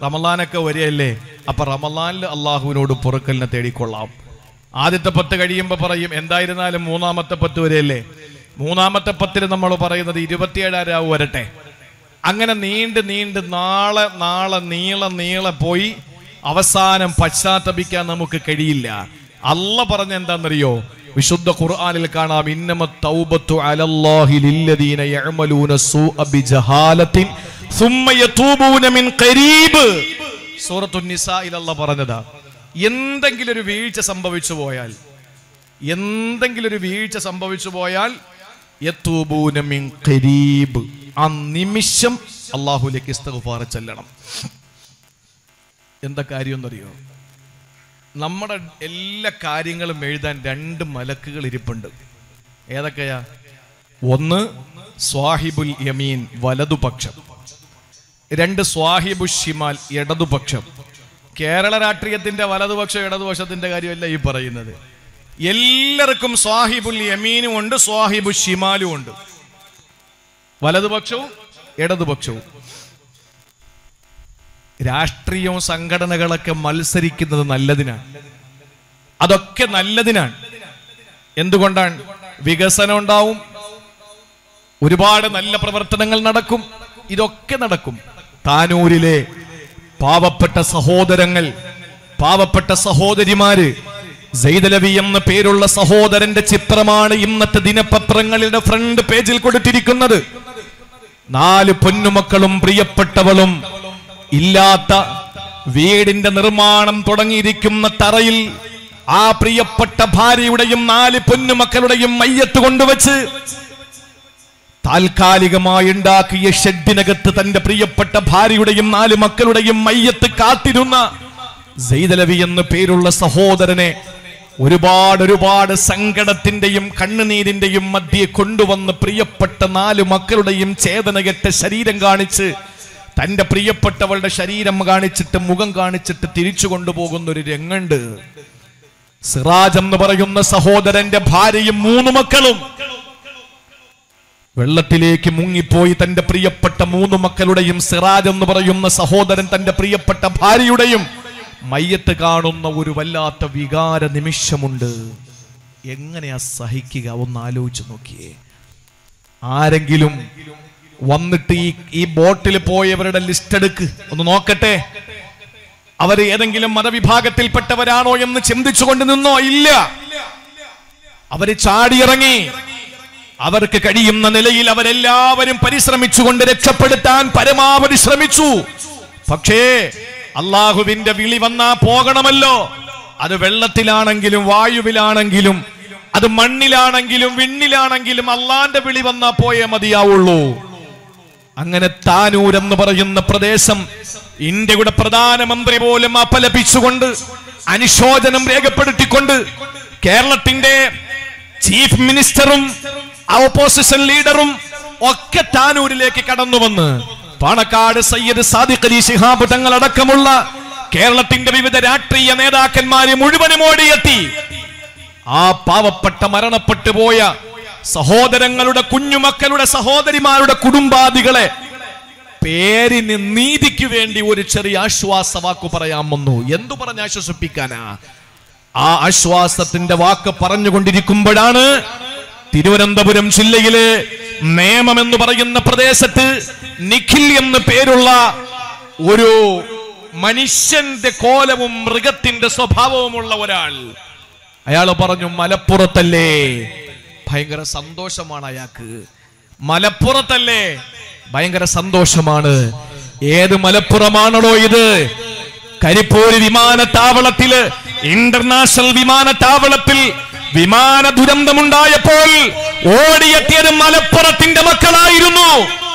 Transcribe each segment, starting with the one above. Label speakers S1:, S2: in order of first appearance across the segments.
S1: റമലാനൊക്കെ വരികയല്ലേ അപ്പൊ റമലാനിൽ അള്ളാഹുവിനോട് പൊറുക്കലിനെ തേടിക്കൊള്ളാം ആദ്യത്തെ പത്ത് കഴിയുമ്പോൾ പറയും എന്തായിരുന്നാലും മൂന്നാമത്തെ പത്ത് വരെയല്ലേ മൂന്നാമത്തെ പത്തിന് നമ്മൾ പറയുന്നത് ഇരുപത്തിയേഴാം രാവ് വരട്ടെ അങ്ങനെ നീണ്ട് നീണ്ട് നാളെ നാളെ നീളെ നീളെ പോയി അവസാനം പശ്ചാത്തപിക്കാൻ നമുക്ക് കഴിയില്ല അല്ല പറഞ്ഞ എന്താണെന്നറിയോ വിശുദ്ധ ഖുർആനിൽ കാണാം ഇന്നമ തൗബത്തു അലല്ലാഹി ലില്ലദീന യഅമലൂന സൂഅ ബിജഹാലത്തിൻ സുമ്മ യതൂബൂന മിൻ ഖരീബ് സൂറത്തു നിസായിൽ അല്ല പറഞ്ഞതാ എന്തെങ്കിലും ഒരു വീഴ്ച സംഭവിച്ചു പോയാൽ എന്തെങ്കിലും ഒരു വീഴ്ച സംഭവിച്ചു പോയാൽ യതൂബൂന മിൻ ഖരീബ് ആ നിമിഷം അള്ളാഹുലേക്ക് ഇസ്തഗ്ഫാർ ചെല്ലണം എന്താ കാര്യം എന്നറിയോ നമ്മുടെ എല്ലാ കാര്യങ്ങളും എഴുതാൻ രണ്ട് മലക്കുകൾ ഇരിപ്പുണ്ട് ഏതൊക്കെയാ ഒന്ന് സ്വാഹിബുൽ യമീൻ വലതുപക്ഷം രണ്ട് സ്വാഹിബു ഷിമാൽ ഇടതുപക്ഷം കേരള രാഷ്ട്രീയത്തിന്റെ വലതുപക്ഷം ഇടതുപക്ഷത്തിന്റെ കാര്യമല്ല ഈ പറയുന്നത് എല്ലാവർക്കും സ്വാഹിബുൽ യമീനും ഉണ്ട് സ്വാഹിബു ഷിമാലും ഉണ്ട് വലതുപക്ഷവും ഇടതുപക്ഷവും രാഷ്ട്രീയവും സംഘടനകളൊക്കെ മത്സരിക്കുന്നത് നല്ലതിനാണ് അതൊക്കെ നല്ലതിനാണ് എന്തുകൊണ്ടാണ് വികസനം ഉണ്ടാവും ഒരുപാട് നല്ല പ്രവർത്തനങ്ങൾ നടക്കും ഇതൊക്കെ നടക്കും താനൂരിലെ പാവപ്പെട്ട സഹോദരങ്ങൾ പാവപ്പെട്ട സഹോദരിമാര് സൈദലവി എന്ന പേരുള്ള സഹോദരന്റെ ചിത്രമാണ് ഇന്നത്തെ ദിനപത്രങ്ങളുടെ ഫ്രണ്ട് പേജിൽ കൊടുത്തിരിക്കുന്നത് നാല് പൊന്നുമക്കളും പ്രിയപ്പെട്ടവളും ഇല്ലാത്ത വീടിന്റെ നിർമ്മാണം തുടങ്ങിയിരിക്കുന്ന തറയിൽ ആ പ്രിയപ്പെട്ട ഭാര്യയുടെയും നാല് പൊന്നുമക്കളുടെയും മയ്യത്ത് കൊണ്ടുവച്ച് താൽക്കാലികമായി ഉണ്ടാക്കിയ ഷെഡിനകത്ത് തന്റെ പ്രിയപ്പെട്ട ഭാര്യയുടെയും നാല് മക്കളുടെയും മയ്യത്ത് കാത്തിരുന്ന സെയ്തലവി എന്ന് പേരുള്ള സഹോദരനെ ഒരുപാട് ഒരുപാട് സങ്കടത്തിന്റെയും കണ്ണുനീരിന്റെയും മധ്യെ കൊണ്ടുവന്ന് പ്രിയപ്പെട്ട നാല് മക്കളുടെയും ചേതനകെട്ട ശരീരം കാണിച്ച് തന്റെ പ്രിയപ്പെട്ടവളുടെ ശരീരം കാണിച്ചിട്ട് മുഖം കാണിച്ചിട്ട് തിരിച്ചു കൊണ്ടുപോകുന്ന ഒരു രംഗുണ്ട് സിറാജ് എന്ന് പറയുന്ന സഹോദരന്റെ ഭാര്യയും മൂന്ന് മക്കളും വെള്ളത്തിലേക്ക് മുങ്ങിപ്പോയി തന്റെ പ്രിയപ്പെട്ട മൂന്ന് മക്കളുടെയും സിറാജ് എന്ന് പറയുന്ന സഹോദരൻ തന്റെ പ്രിയപ്പെട്ട ഭാര്യയുടെയും മയ്യത്ത് കാണുന്ന ഒരു വല്ലാത്ത വികാര നിമിഷമുണ്ട് എങ്ങനെയാ സഹിക്കുക ഒന്ന് ആലോചിച്ച് നോക്കിയേ ആരെങ്കിലും വന്നിട്ട് ഈ ഈ ബോട്ടിൽ പോയവരുടെ ലിസ്റ്റ് എടുക്ക് ഒന്ന് നോക്കട്ടെ അവർ ഏതെങ്കിലും മതവിഭാഗത്തിൽപ്പെട്ടവരാണോ എന്ന് ചിന്തിച്ചുകൊണ്ട് നിന്നോ ഇല്ല അവര് ചാടിയിറങ്ങി അവർക്ക് കഴിയുന്ന നിലയിൽ അവരെല്ലാവരും പരിശ്രമിച്ചുകൊണ്ട് രക്ഷപ്പെടുത്താൻ പരമാവധി ശ്രമിച്ചു പക്ഷേ അള്ളാഹുവിന്റെ വിളി വന്നാ പോകണമല്ലോ അത് വെള്ളത്തിലാണെങ്കിലും വായുവിലാണെങ്കിലും അത് മണ്ണിലാണെങ്കിലും വിണ്ണിലാണെങ്കിലും അള്ളാന്റെ വിളി വന്നാ പോയേ മതിയാവുള്ളൂ അങ്ങനെ താനൂർ എന്ന് പറയുന്ന പ്രദേശം ഇന്ത്യയുടെ പ്രധാനമന്ത്രി പോലും അപലപിച്ചുകൊണ്ട് അനുശോചനം രേഖപ്പെടുത്തിക്കൊണ്ട് കേരളത്തിന്റെ ചീഫ് മിനിസ്റ്ററും ഓപ്പോസിഷൻ ലീഡറും ഒക്കെ താനൂരിലേക്ക് കടന്നു വന്ന് പാണക്കാട് സയ്യദ് സാദിഖ് അലി ശിഹാബ് തങ്ങളടക്കമുള്ള കേരളത്തിന്റെ വിവിധ രാഷ്ട്രീയ നേതാക്കന്മാരെ മുഴുവനും ഓടിയെത്തി ആ പാവപ്പെട്ട മരണപ്പെട്ടു പോയ സഹോദരങ്ങളുടെ കുഞ്ഞുമക്കളുടെ സഹോദരിമാരുടെ കുടുംബാദികളെ പേരിന് നീതിക്ക് വേണ്ടി ഒരു ചെറിയ ആശ്വാസ വാക്ക് പറയാൻ വന്നു എന്തു പറഞ്ഞ് ആശ്വസിപ്പിക്കാനാ ആ ആശ്വാസത്തിന്റെ വാക്ക് പറഞ്ഞുകൊണ്ടിരിക്കുമ്പോഴാണ് തിരുവനന്തപുരം ജില്ലയിലെ നേമം എന്ന് പറയുന്ന പ്രദേശത്ത് നിഖിൽ എന്ന് പേരുള്ള ഒരു മനുഷ്യന്റെ കോലവും മൃഗത്തിന്റെ സ്വഭാവവുമുള്ള ഒരാൾ അയാൾ പറഞ്ഞു മലപ്പുറത്തല്ലേ ഭയങ്കര സന്തോഷമാണ് അയാൾക്ക് മലപ്പുറത്തല്ലേ ഭയങ്കര സന്തോഷമാണ് ഏത് മലപ്പുറമാണല്ലോ ഇത് കരിപ്പൂര് വിമാനത്താവളത്തില് ഇന്റർനാഷണൽ വിമാനത്താവളത്തിൽ വിമാന ദുരന്തമുണ്ടായപ്പോൾ ഓടിയെത്തിയത് മലപ്പുറത്തിന്റെ മക്കളായിരുന്നു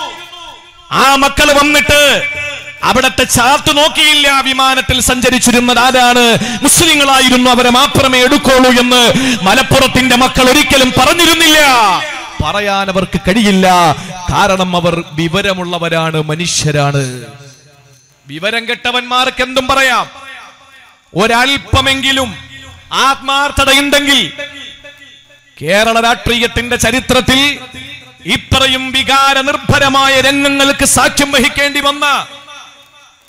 S1: ആ മക്കൾ വന്നിട്ട് അവിടത്തെ ചാർട്ട് നോക്കിയില്ല വിമാനത്തിൽ സഞ്ചരിച്ചിരുന്നത് ആരാണ് മുസ്ലിങ്ങളായിരുന്നു അവരെ മാത്രമേ എടുക്കുള്ളൂ എന്ന് മലപ്പുറത്തിന്റെ മക്കൾ ഒരിക്കലും പറഞ്ഞിരുന്നില്ല പറയാൻ അവർക്ക് കഴിയില്ല കാരണം അവർ വിവരമുള്ളവരാണ് മനുഷ്യരാണ് വിവരം കെട്ടവന്മാർക്ക് എന്തും പറയാം ഒരൽപ്പമെങ്കിലും ആത്മാർത്ഥതയുണ്ടെങ്കിൽ കേരള രാഷ്ട്രീയത്തിന്റെ ചരിത്രത്തിൽ ഇത്രയും വികാര നിർഭരമായ രംഗങ്ങൾക്ക് സാക്ഷ്യം വഹിക്കേണ്ടി വന്ന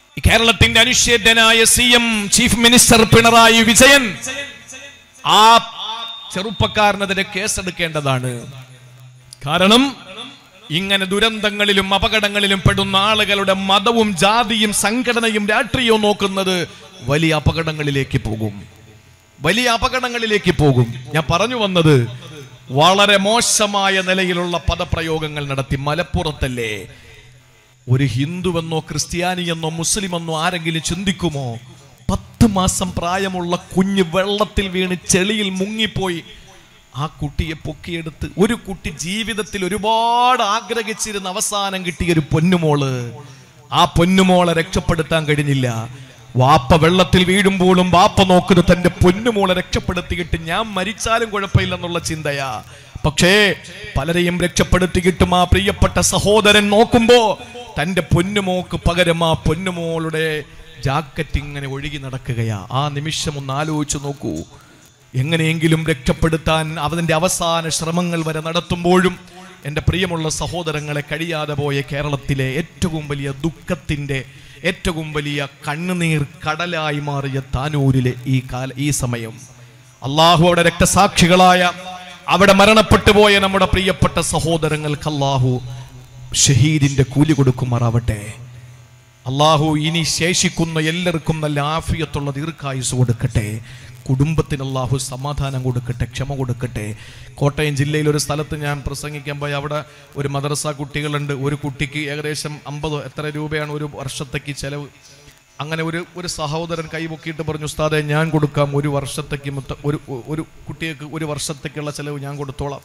S1: കേരളത്തിന്റെ അനിഷേധ്യനായ C M chief minister Pinarayi Vijayan ആ ചെറുപ്പക്കാരനെതിരെ കേസെടുക്കേണ്ടതാണ് കാരണം ഇങ്ങനെ ദുരന്തങ്ങളിലും അപകടങ്ങളിലും പെടുന്ന ആളുകളുടെ മതവും ജാതിയും സംഘടനയും രാഷ്ട്രീയവും നോക്കുന്നത് വലിയ അപകടങ്ങളിലേക്ക് പോകും വലിയ അപകടങ്ങളിലേക്ക് പോകും ഞാൻ പറഞ്ഞു വന്നത് വളരെ മോശമായ നിലയിലുള്ള പദപ്രയോഗങ്ങൾ നടത്തി മലപ്പുറത്തല്ലേ ഒരു ഹിന്ദുവെന്നോ ക്രിസ്ത്യാനിയെന്നോ മുസ്ലിമെന്നോ ആരെങ്കിലും ചിന്തിക്കുമോ പത്ത് മാസം പ്രായമുള്ള കുഞ്ഞ് വെള്ളത്തിൽ വീണ് ചെളിയിൽ മുങ്ങിപ്പോയി ആ കുട്ടിയെ പൊക്കിയെടുത്ത് ഒരു കുട്ടി ജീവിതത്തിൽ ഒരുപാട് ആഗ്രഹിച്ചിരുന്ന അവസാനം കിട്ടിയ ഒരു പൊന്നുമോള് ആ പൊന്നുമോളെ രക്ഷപ്പെടുത്താൻ കഴിഞ്ഞില്ല വാപ്പ വെള്ളത്തിൽ വീഴുമ്പോഴും വാപ്പ നോക്കുന്നത് തന്റെ പൊന്നുമോളെ രക്ഷപ്പെടുത്തിയിട്ട് ഞാൻ മരിച്ചാലും കുഴപ്പമില്ലെന്നുള്ള ചിന്തയാ പക്ഷേ പലരെയും രക്ഷപ്പെടുത്തിയിട്ടും ആ പ്രിയപ്പെട്ട സഹോദരൻ നോക്കുമ്പോ തന്റെ പൊന്നുമോക്ക് പകരം ആ പൊന്നുമോളുടെ ജാക്കറ്റ് ഇങ്ങനെ ഒഴുകി നടക്കുകയാ ആ നിമിഷം ഒന്ന് ആലോചിച്ച് നോക്കൂ എങ്ങനെയെങ്കിലും രക്ഷപ്പെടുത്താൻ അവന്റെ അവസാന ശ്രമങ്ങൾ വരെ നടത്തുമ്പോഴും എൻ്റെ പ്രിയമുള്ള സഹോദരങ്ങളെ കഴിയാതെ പോയ കേരളത്തിലെ ഏറ്റവും വലിയ ദുഃഖത്തിൻ്റെ ഏറ്റവും വലിയ കണ്ണുനീർ കടലായി മാറിയ താനൂരിലെ ഈ കാല ഈ സമയം അള്ളാഹു അവിടെ രക്തസാക്ഷികളായ അവിടെ മരണപ്പെട്ടു പോയ നമ്മുടെ പ്രിയപ്പെട്ട സഹോദരങ്ങൾക്ക് അള്ളാഹു ഷഹീദിന്റെ കൂലി കൊടുക്കുമാറാവട്ടെ അള്ളാഹു ഇനി ശേഷിക്കുന്ന എല്ലാവർക്കും നല്ല ആഫിയത്തുള്ള ദീർഘായുസ് കൊടുക്കട്ടെ കുടുംബത്തിന് അള്ളാഹു സമാധാനം കൊടുക്കട്ടെ ക്ഷമ കൊടുക്കട്ടെ കോട്ടയം ജില്ലയിൽ ഒരു സ്ഥലത്ത് ഞാൻ പ്രസംഗിക്കാൻ പോയി അവിടെ ഒരു മദ്രസ കുട്ടികളുണ്ട് ഒരു കുട്ടിക്ക് ഏകദേശം അമ്പത് എത്ര രൂപയാണ് ഒരു വർഷത്തേക്ക് ചെലവ് അങ്ങനെ ഒരു ഒരു സഹോദരൻ കൈപൊക്കിയിട്ട് പറഞ്ഞു ഉസ്താദെ ഞാൻ കൊടുക്കാം ഒരു വർഷത്തേക്ക് മൊത്തം ഒരു ഒരു കുട്ടിക്ക് ഒരു വർഷത്തേക്കുള്ള ചെലവ് ഞാൻ കൊടുത്തോളാം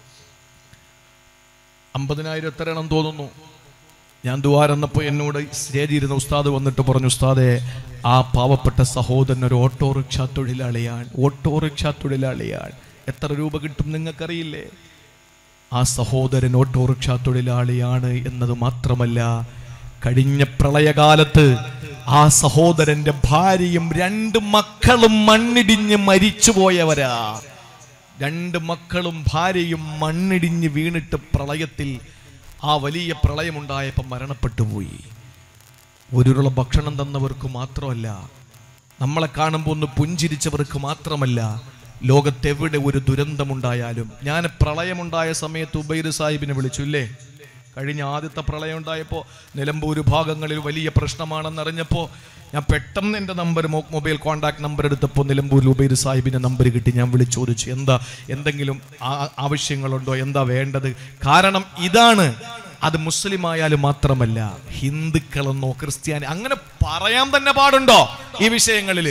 S1: അമ്പതിനായിരം എത്രയാണെന്ന് തോന്നുന്നു ഞാൻ ദുവാരെന്നപ്പോൾ എന്നോട് സ്റ്റേജിരുന്ന ഉസ്താദ് വന്നിട്ട് പറഞ്ഞു ഉസ്താദെ ആ പാവപ്പെട്ട സഹോദരൻ ഒരു ഓട്ടോറിക്ഷ തൊഴിലാളിയാണ് ഓട്ടോറിക്ഷ തൊഴിലാളിയാണ് എത്ര രൂപ കിട്ടും നിങ്ങൾക്കറിയില്ലേ ആ സഹോദരൻ ഓട്ടോറിക്ഷ തൊഴിലാളിയാണ് എന്നത് മാത്രമല്ല കഴിഞ്ഞ പ്രളയകാലത്ത് ആ സഹോദരന്റെ ഭാര്യയും രണ്ട് മക്കളും മണ്ണിടിഞ്ഞ് മരിച്ചുപോയവരാ രണ്ട് മക്കളും ഭാര്യയും മണ്ണിടിഞ്ഞ് വീണിട്ട് പ്രളയത്തിൽ ആ വലിയ പ്രളയമുണ്ടായപ്പോൾ മരണപ്പെട്ടു പോയി ഒരുരുള ഭക്ഷണം തന്നവർക്ക് മാത്രമല്ല നമ്മളെ കാണുമ്പോൾ ഒന്ന് പുഞ്ചിരിച്ചവർക്ക് മാത്രമല്ല ലോകത്തെവിടെ ഒരു ദുരന്തമുണ്ടായാലും ഞാൻ പ്രളയമുണ്ടായ സമയത്ത് ഉബൈദ് സാഹിബിനെ വിളിച്ചു ഇല്ലേ കഴിഞ്ഞ ആദ്യത്തെ പ്രളയം ഉണ്ടായപ്പോൾ നിലമ്പൂർ ഭാഗങ്ങളിൽ വലിയ പ്രശ്നമാണെന്നറിഞ്ഞപ്പോൾ ഞാൻ പെട്ടെന്ന് എൻ്റെ നമ്പർ മൊബൈൽ കോൺടാക്ട് നമ്പർ എടുത്തപ്പോൾ നിലമ്പൂർ ഉബൈദ് സാഹിബിൻ്റെ നമ്പർ കിട്ടി ഞാൻ വിളിച്ചു ചോദിച്ചു എന്താ എന്തെങ്കിലും ആ- ആവശ്യങ്ങളുണ്ടോ എന്താ വേണ്ടത് കാരണം ഇതാണ് അത് മുസ്ലിം ആയാലും മാത്രമല്ല ഹിന്ദുക്കളെന്നോ ക്രിസ്ത്യാനി അങ്ങനെ പറയാൻ തന്നെ പാടുണ്ടോ ഈ വിഷയങ്ങളിൽ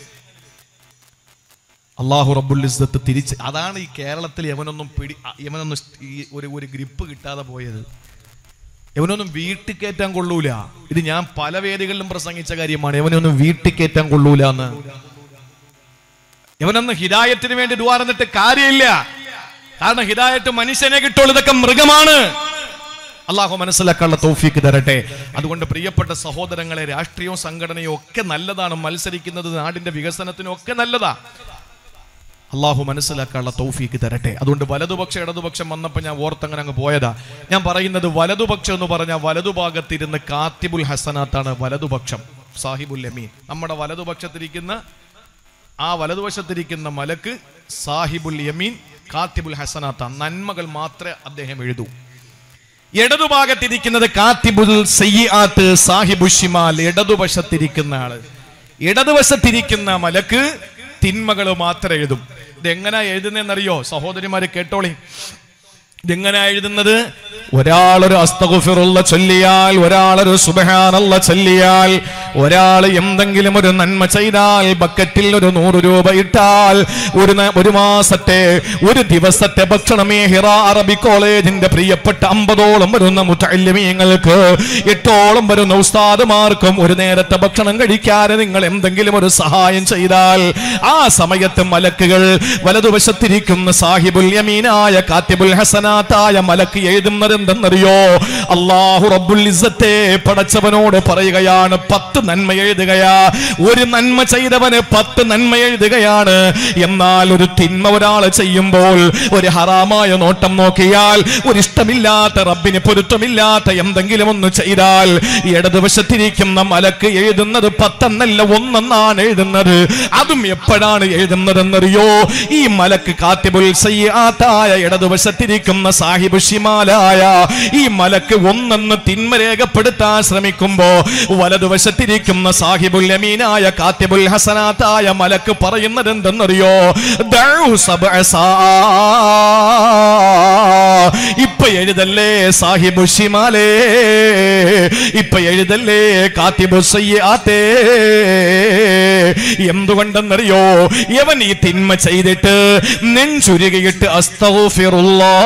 S1: അള്ളാഹു റബ്ബുൽ ഇസ്സത്ത് തിരിച്ച് അതാണ് ഈ കേരളത്തിൽ യവനൊന്നും പിടി യവനൊന്നും ഈ ഒരു ഒരു ഗ്രിപ്പ് കിട്ടാതെ പോയത് യവനൊന്നും വീട്ടിൽ കയറ്റാൻ കൊള്ളൂല ഇത് ഞാൻ പല വേദികളിലും പ്രസംഗിച്ച കാര്യമാണ് യവനൊന്നും വീട്ടിൽ കയറ്റാൻ കൊള്ളൂല എന്ന് യവനൊന്നും ഹിദായത്തിന് വേണ്ടി ദുവാർന്നിട്ട് കാര്യമില്ല കാരണം ഹിദായത്ത് മനുഷ്യനെ കിട്ടുള്ളൂ ഇതൊക്കെ മൃഗമാണ് അള്ളാഹു മനസ്സിലാക്കാനുള്ള തൗഫീക്ക് തരട്ടെ അതുകൊണ്ട് പ്രിയപ്പെട്ട സഹോദരങ്ങളെ രാഷ്ട്രീയവും സംഘടനയും ഒക്കെ നല്ലതാണ് മത്സരിക്കുന്നത് നാടിന്റെ വികസനത്തിനും ഒക്കെ നല്ലതാ അള്ളാഹു മനസ്സിലാക്കാനുള്ള തൗഫീക്ക് തരട്ടെ അതുകൊണ്ട് വലതുപക്ഷം ഇടതുപക്ഷം വന്നപ്പോൾ ഞാൻ ഓർത്തങ്ങനെ അങ്ങ് പോയതാ ഞാൻ പറയുന്നത് വലതുപക്ഷം എന്ന് പറഞ്ഞാൽ വലതുഭാഗത്തിരുന്ന് കാത്തിബുൽ ഹസനാത്താണ് വലതുപക്ഷം സാഹിബുൽ അമീൻ നമ്മുടെ വലതുപക്ഷത്തിരിക്കുന്ന ആ വലതുവശത്തിരിക്കുന്ന മലക്ക് സാഹിബുൽ യമീൻ കാത്തിബുൽ ഹസനാത്ത നന്മകൾ മാത്രമേ അദ്ദേഹം എഴുതൂ ഇടതുഭാഗത്തിരിക്കുന്നത് കാത്തിബുൽ സയ്യാത്ത് സാഹിബു ഷിമാൽ ഇടതുവശത്തിരിക്കുന്ന ആള് ഇടതുവശത്തിരിക്കുന്ന മലക്ക് തിന്മകൾ മാത്രം എഴുതും ഇതെങ്ങനാ എഴുതുന്നതെന്നറിയോ സഹോദരിമാര് കേട്ടോളി ഇതെങ്ങനാ എഴുതുന്നത് ഒരാളൊരു അസ്തഗുഫിറുള്ള ചൊല്ലിയാൽ ഒരാളൊരു സുബഹാനല്ല ചൊല്ലിയാൽ ഒരാൾ എന്തെങ്കിലും ഒരു നന്മ ചെയ്താൽ ബക്കറ്റിൽ ഒരു നൂറ് രൂപ ഇട്ടാൽ ഒരു ന- ഒരു മാസത്തെ ഒരു ദിവസത്തെ ഭക്ഷണമേ ഹിറ അറബി കോളേജിന്റെ പ്രിയപ്പെട്ട അമ്പതോളം വരുന്ന മുത്തല്യമീങ്ങൾക്ക് എട്ടോളം വരുന്ന ഉസ്താദുമാർക്കും ഒരു നേരത്തെ ഭക്ഷണം കഴിക്കാതെ നിങ്ങൾ എന്തെങ്കിലും ഒരു സഹായം ചെയ്താൽ ആ സമയത്ത് മലക്കുകൾ വലതുവശത്തിരിക്കുന്ന സാഹിബുൽ യമീനായ കാത്തിബുൽ ഹസനാത്തായ മലക്ക് എഴുതുന്നത് എന്തെന്നറിയോ അള്ളാഹു റബ്ബുൽ ഇസ്സത്തെ പടച്ചവനോട് പറയുകയാണ് പത്ത് നന്മ എഴുതുകയാ ഒരു നന്മ ചെയ്തവന് പത്ത് നന്മ എഴുതുകയാണ് എന്നാൽ ഒരു തിന്മ ഒരാൾ ചെയ്യുമ്പോൾ ഒരു ഹറാമായ നോട്ടം നോക്കിയാൽ ഒരു ഇഷ്ടമില്ലാത്ത റബ്ബിന് പൊരുത്തമില്ലാത്ത എന്തെങ്കിലും ഒന്ന് ചെയ്താൽ ഇടതുവശത്തിരിക്കുന്ന മലക്ക് എഴുതുന്നത് പത്തെന്നല്ല ഒന്നെന്നാണ് എഴുതുന്നത് അതും എപ്പോഴാണ് എഴുതുന്നതെന്നറിയോ ഈ മലക്ക് കാത്തിബുൽ സയ്യാത്തായ ഇടതുവശത്തിരിക്കുന്ന സാഹിബ് ഷിമാലായ ഈ മലക്ക് ഒന്നെന്ന് തിന്മ രേഖപ്പെടുത്താൻ ശ്രമിക്കുമ്പോ വലതുവശത്തിരിക്കുന്ന സാഹിബുൽ അമീനായ കാത്തിബുൽ ഹസനാത്തായ മലക്ക് പറയുന്നത് എന്തെന്നറിയോ ദഉ സബ്അ സാ. ഇപ്പൊ എഴുതല്ലേ സാഹിബു ഷിമാലേ ഇപ്പൊ എഴുതല്ലേ കാത്തിബു സയ്യാത്തേ എന്തുകൊണ്ടെന്നറിയോ യവൻ ഈ തിന്മ ചെയ്തിട്ട് നെഞ്ചുരുകിയിട്ട് അസ്തൗഫിറുല്ലാ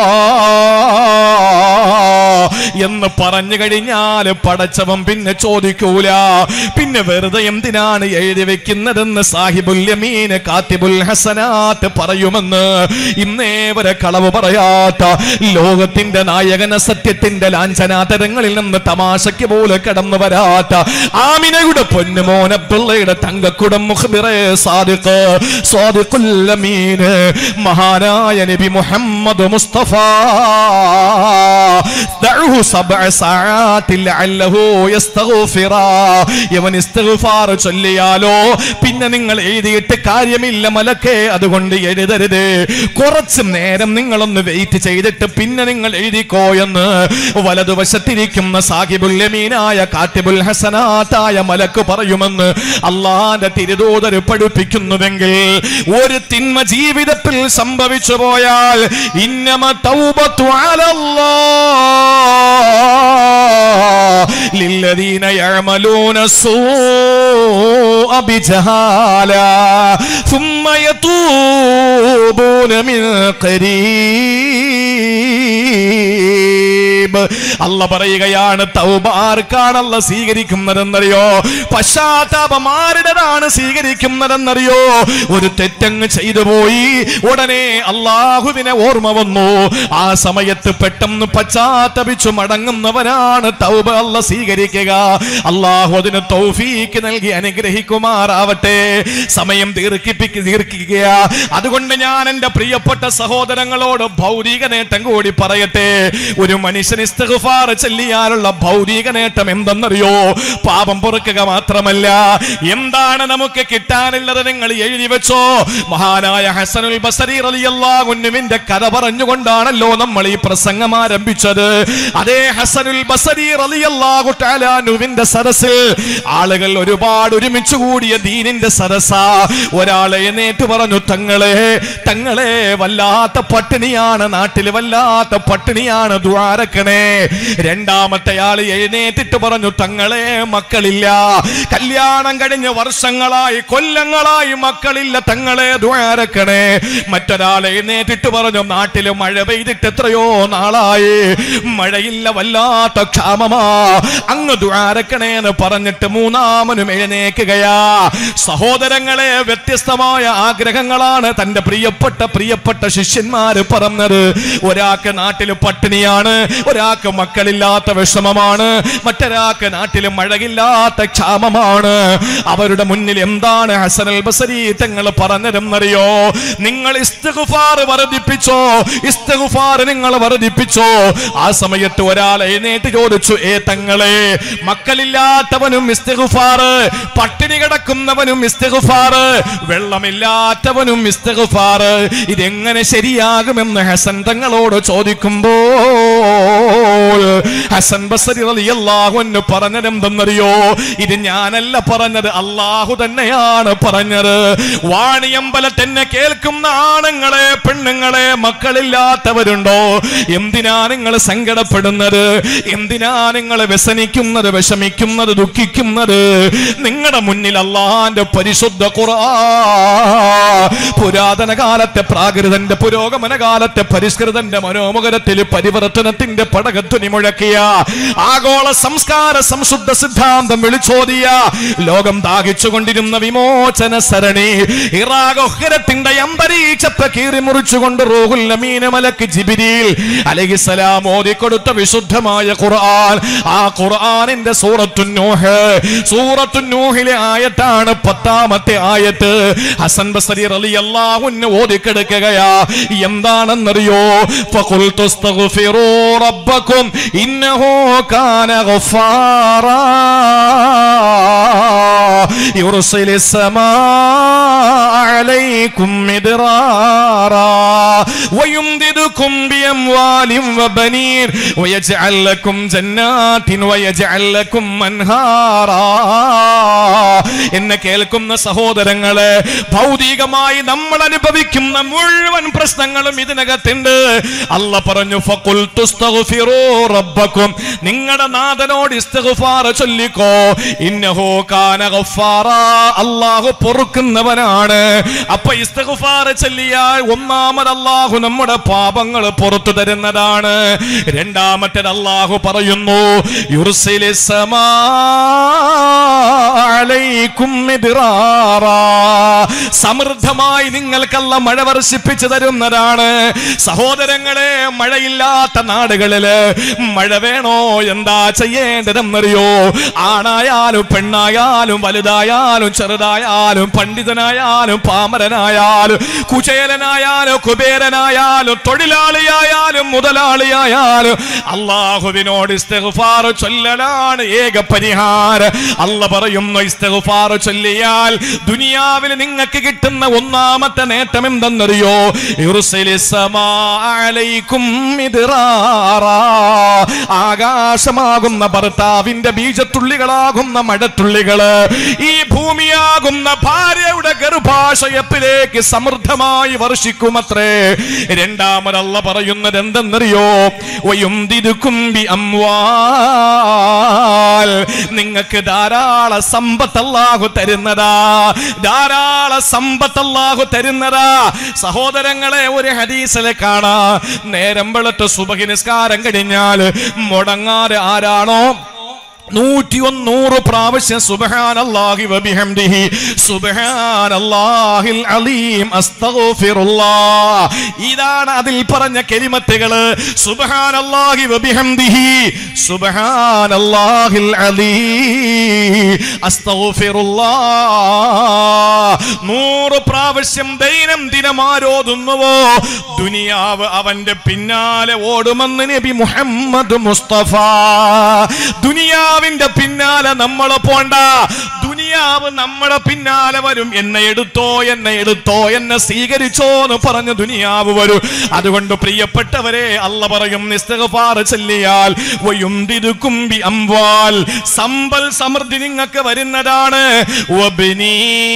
S1: എന്ന് പറഞ്ഞു കഴിഞ്ഞാൽ പടച്ചവൻ പിന്നെ ചോദിക്കൂല പിന്നെ വെറുതെ എന്തിനാണ് എഴുതി വെക്കുന്നതെന്ന് സാഹിബുൽ യമീന് കാത്തിബുൽ ഹസനാത്ത് പറയുമെന്ന് ഇന്നേ വരെ കളവ് പറയാത്ത ലോകത്തിന്റെ നായകന സത്യത്തിന്റെ ലാഞ്ചനാതരങ്ങളിൽ നിന്ന് തമാശയ്ക്ക് പോലെ കടന്നു വരാത്ത ആമിനയുടെ പൊന്നുമോന പിള്ളയുടെ തങ്കക്കുടം മുഖബിറെ സാദിഖ് സാദിഖുൽ അമീന് മഹാനായ നബി മുഹമ്മദ് മുസ്തഫ ദഅഹു സബ്അ സആത്തിൽ ലഅല്ലഹു യസ്തഗ്ഫിറ യവൻ ഇസ്തിഗ്ഫാർ ചൊല്ലിയാലോ പിന്നെ നിങ്ങൾ എഴുതിയിട്ട് കാര്യമില്ല മലക്കേ അതുകൊണ്ട് എഴുതരുത് കുറച്ച് നേരം നിങ്ങളൊന്ന് വെയിറ്റ് ചെയ്തിട്ട് പിന്നെ നിങ്ങൾ എഴുതിക്കോ എന്ന് വലതുവശത്തിരിക്കുന്ന സാഹിബുൽ യമീനായ കാത്തിബുൽ ഹസനാത്തായ മലക്ക് പറയുമെന്ന് അള്ളാന്റെ തിരുദൂതർ പഠിപ്പിക്കുന്നുവെങ്കിൽ ഒരു തിന്മ ജീവിതത്തിൽ സംഭവിച്ചു പോയാൽ ഇന്നമ തൗബത്തു അലല്ലാഹ് للذين يعملون السوء بجهالة ثم يتوبون من قريب അല്ല പറയുകയാണ് തൗബ ആർക്കാണല്ല സ്വീകരിക്കുന്നതെന്നറിയോ പശ്ചാത്താപം ആരുടേതാണ് സ്വീകരിക്കുന്നതെന്നറിയോ ഒരു തെറ്റങ്ങ് ചെയ്തു പോയി ഉടനെ അള്ളാഹുവിനെ ഓർമ്മ വന്നു ആ സമയത്ത് പെട്ടെന്ന് പശ്ചാത്തപിച്ചു മടങ്ങുന്നവനാണ് തൗബ അല്ല സ്വീകരിക്കുക അള്ളാഹു അതിന് തൗഫീക്ക് നൽകി അനുഗ്രഹിക്കുമാറാവട്ടെ സമയം ദീർഘിപ്പിക്ക് ദീർഘിക്കുക അതുകൊണ്ട് ഞാൻ എന്റെ പ്രിയപ്പെട്ട സഹോദരങ്ങളോട് ഭൗതിക നേട്ടം കൂടി പറയട്ടെ ഒരു മനുഷ്യൻ ഇസ്തിഗ്ഫാർ ചെല്ലിയാലുള്ള ഭൗതിക നേട്ടം എന്തെന്നറിയോ പാപം പൊറുക്കുക മാത്രമല്ല എന്താണ് നമുക്ക് കിട്ടാനുള്ളത് നിങ്ങൾ എഴുതി വെച്ചോ മഹാനായ ഹസനുൽ ബസരി റളിയല്ലാഹുവിന്റെ കഥ പറഞ്ഞുകൊണ്ടാണല്ലോ നമ്മൾ ഈ പ്രസംഗം ആരംഭിച്ചത് അതേ ഹസനുൽ ബസരി റളിയല്ലാഹു തആലാനുവിന്റെ സദസ്സിൽ ആളുകൾ ഒരുപാട് ഒരുമിച്ച് കൂടിയ ദീനിന്റെ സദസ്സ ഒരാളെ എഴുന്നേറ്റ് പറഞ്ഞു തങ്ങളെ തങ്ങളെ വല്ലാത്ത പട്ടിണിയാണ് നാട്ടിൽ വല്ലാത്ത പട്ടിണിയാണ് ദ്വാരക്കണേ രണ്ടാമത്തെ ആള് എഴുന്നേറ്റിട്ട് പറഞ്ഞു തങ്ങളെ മക്കളില്ല കല്യാണം കഴിഞ്ഞ വർഷങ്ങളായി കൊല്ലങ്ങളായി മക്കളില്ല തങ്ങളെ ദ്വാരക്കണേ മറ്റൊരാൾ എഴുന്നേറ്റിട്ട് പറഞ്ഞു നാട്ടില് മഴ പെയ്തിട്ട് എത്രയോ നാളായി മഴയില്ല വല്ലാത്ത ക്ഷാമമാ അങ്ങ് ദ്വാരക്കണേ എന്ന് പറഞ്ഞിട്ട് മൂന്നാമനും എഴുന്നേക്കുകയാ സഹോദരങ്ങളെ വ്യത്യസ്തമായ ആഗ്രഹങ്ങളാണ് തന്റെ പ്രിയപ്പെട്ട പ്രിയപ്പെട്ട ശിഷ്യന്മാര് പറഞ്ഞത് ഒരാൾക്ക് നാട്ടിൽ പട്ടിണിയാണ് ഒരാൾക്ക് മക്കളില്ലാത്ത വിഷമമാണ് മറ്റൊരാൾക്ക് നാട്ടിൽ മഴയില്ലാത്ത ക്ഷാമമാണ് അവരുടെ മുന്നിൽ എന്താണ് ഹസനൽ ബസരി തങ്ങൾ പറഞ്ഞതെന്നറിയോ നിങ്ങൾ ഇസ്തിഗ്ഫാർ വർദ്ധിപ്പിച്ചോ ഇസ്തിഗ്ഫാർ നിങ്ങൾ വർദ്ധിപ്പിച്ചോ ആ സമയത്ത് ഒരാൾ എഴുന്നേറ്റ് ചോദിച്ചു ഏ തങ്ങളെ മക്കളില്ലാത്തവനും ഇസ്തിഗ്ഫാർ പട്ടിണി കിടക്കുന്നവനും ഇസ്തിഗ്ഫാർ വെള്ളമില്ലാത്തവനും ഇസ്തിഗ്ഫാർ ഇതെങ്ങനെ ശരിയാകുമെന്ന് ഹസൻ തങ്ങളോട് ചോദിക്കുമ്പോൾ ഹസൻ ബസരി റളിയല്ലാഹു അൻഹു പറഞ്ഞതെന്തെന്നറിയോ ഇത് ഞാനല്ല പറഞ്ഞത് അള്ളാഹു തന്നെയാണ് പറഞ്ഞത് വാണിയമ്പലത്ത് എന്നെ കേൾക്കുന്ന ആണുങ്ങളെ പെണ്ണുങ്ങളെ മക്കളില്ലാത്തവരുണ്ടോ എന്തിനാ നിങ്ങൾ സങ്കടപ്പെടുന്നത് എന്തിനാ നിങ്ങൾ വ്യസനിക്കുന്നത് വിഷമിക്കുന്നത് ദുഃഖിക്കുന്നത് നിങ്ങളുടെ മുന്നിൽ മുന്നിൽ അള്ളാന്റെ പരിശുദ്ധ ഖുർആൻ പുരാതന കാലത്തെ പ്രാകൃതന്റെ പുരോഗമന കാലത്തെ പരിഷ്കൃതന്റെ മനോമുഖരത്തിൽ പരിവർത്തനത്തിന്റെ പടകധ്വനി മുഴക്കിയ ആഗോള സംസ്കാര സംശുദ്ധ സിദ്ധാന്തം വിളിച്ചോതിയ ലോകം ദാഹിച്ചുകൊണ്ടിരുന്ന വിമോചന സരണി ഇറാഖൊഹരത്തിന്റെ അന്തരീക്ഷത്തെ കീറി മുറിച്ചുകൊണ്ട് റൂഹുൽ അമീന മലക്ക് ജിബിരിയിൽ അലഹിസലാം ഓതിക്കൊടുത്ത വിശുദ്ധമായ ഖുർആൻ ആ ഖുർആനിന്റെ സൂറത്തു നൂഹ് സൂറത്തു നൂഹിലെ ആയത്താണ് പത്താമത്തെ ആയത്ത് ഹസൻ ബസരി റളിയല്ലാഹു അൻഹു ഓതിക്കെടുക്കുകയാ എന്താണെന്നറിയോ ഫഖുൽതു അസ്തഗ്ഫിറൂ റബ്ബക്കും ഇന്നഹു കാന ഗഫാറാ يرسل السماء عليكم مدرارا ويمددكم بأموال وبنين ويجعل لكم جنات ويجعل لكم أنهارا എന്നെ കേൾക്കുന്ന സഹോദരങ്ങളെ ഭൗതികമായി നമ്മൾ അനുഭവിക്കുന്ന മുഴുവൻ പ്രശ്നങ്ങളും ഇതിനകത്തുണ്ട് അല്ല പറഞ്ഞു ഫഖുൽ തുസ്തഗ്ഫിറൂ റബ്ബക്കും നിങ്ങളുടെ നാഥനോട് ഇസ്തിഗ്ഫാർ ചൊല്ലിക്കോ ഇന്നഹു കാന ഗഫാറാ അല്ലാഹു പൊറുക്കുന്നവനാണ് അപ്പൊ ഇസ്തിഗ്ഫാർ ചൊല്ലിയാൽ ഒന്നാമത് അല്ലാഹു നമ്മുടെ പാപങ്ങൾ പുറത്തു തരുന്നതാണ് രണ്ടാമത്തേത് അല്ലാഹു പറയുന്നു യുർസിലിസ് സമാ അലൈക്കും മിദ്റാറാ. സമൃദ്ധമായി നിങ്ങൾക്കല്ല മഴ വർഷിപ്പിച്ചു തരുന്നതാണ് സഹോദരങ്ങളെ മഴയില്ലാത്ത നാടുകളില് മഴ വേണോ എന്താ ചെയ്യേണ്ടതെന്നറിയോ ആണായാലും പെണ്ണായാലും വലുതായാലും ചെറുതായാലും പണ്ഡിതനായാലും പാമരനായാലും കുചേലനായാലും കുബേരനായാലും തൊഴിലാളിയായാലും മുതലാളിയായാലും അള്ളാഹുവിനോട് ഇസ്തിഗ്ഫാർ ചൊല്ലലാണ് ഏക പരിഹാരം അല്ല പറയുന്നു ഇസ്തിഗ്ഫാർ ചൊല്ലിയാൽ ദുനിയാവിൽ നിങ്ങൾക്ക് കിട്ടുന്ന ഒന്നാമത്തെ നേട്ടം എന്തെന്നറിയോ യുർസിലിസ് സമാ അലൈക്കും മിദ്റാറാ. ആകാശമാകുന്ന ഭർത്താവിന്റെ ബീജത്തുള്ളികളാകുന്ന മഴത്തുള്ളികള് ഈ ഭൂമിയാകുന്ന ഭാര്യയുടെ ഗർഭാശയത്തിലേക്ക് സമൃദ്ധമായി വർഷിക്കുമത്രേ രണ്ടാമതല്ല പറയുന്നത് എന്തെന്നറിയോ വയുംതിരുക്കുംബി അംവാൽ നിങ്ങൾക്ക് ധാരാളം സമ്പത്ത് അല്ലാഹു തരുന്നതാ ധാരാളം സമ്പത്ത് അല്ലാഹു തരുന്നതാ സഹോദരങ്ങളെ ഒരു ഹദീസിലെ കാണാ നേരം വെളുത്ത് സുബഹി നിസ്കാരം കഴിഞ്ഞാൽ മുടങ്ങാതെ ആരാണോ നൂറ്റി ഒന്നൂറ് പ്രാവശ്യം സുബ്ഹാനല്ലാഹി വബിഹംദിഹി സുബ്ഹാനല്ലാഹിൽ അലീം അസ്തഗ്ഫിറുല്ലാഹ് ഇതാണ് അതിൽ പറഞ്ഞ കെലിമത്തുകള് സുബ്ഹാനല്ലാഹി വബിഹംദിഹി സുബ്ഹാനല്ലാഹിൽ അലീം അസ്തഗ്ഫിറുല്ലാഹ് നൂറ് പ്രാവശ്യം ദൈനംദിനം ആരോതുന്നുവോ ദുനിയാവ് അവന്റെ പിന്നാലെ ഓടുമെന്ന് നബി മുഹമ്മദ് മുസ്തഫ ദുനിയാവിന്റെ പിന്നാലെ നമ്മൾ പോണ്ട ദുനിയാവ് നമ്മുടെ പിന്നാലെ വരും എന്നെ എടുത്തോ എന്നെ എടുത്തോ എന്നെ സ്വീകരിച്ചോ എന്ന് പറഞ്ഞ് ദുനിയാവ് വരും അതുകൊണ്ട് പ്രിയപ്പെട്ടവരെ അല്ല പറയും നിസ്തഗഫാർ ചെല്ലിയാൽ വയുംദിദുക്കും ബി അംവാൽ സമ്പൽ സമൃദ്ധി നിങ്ങൾക്ക് വരുന്നതാണ് വബനീ.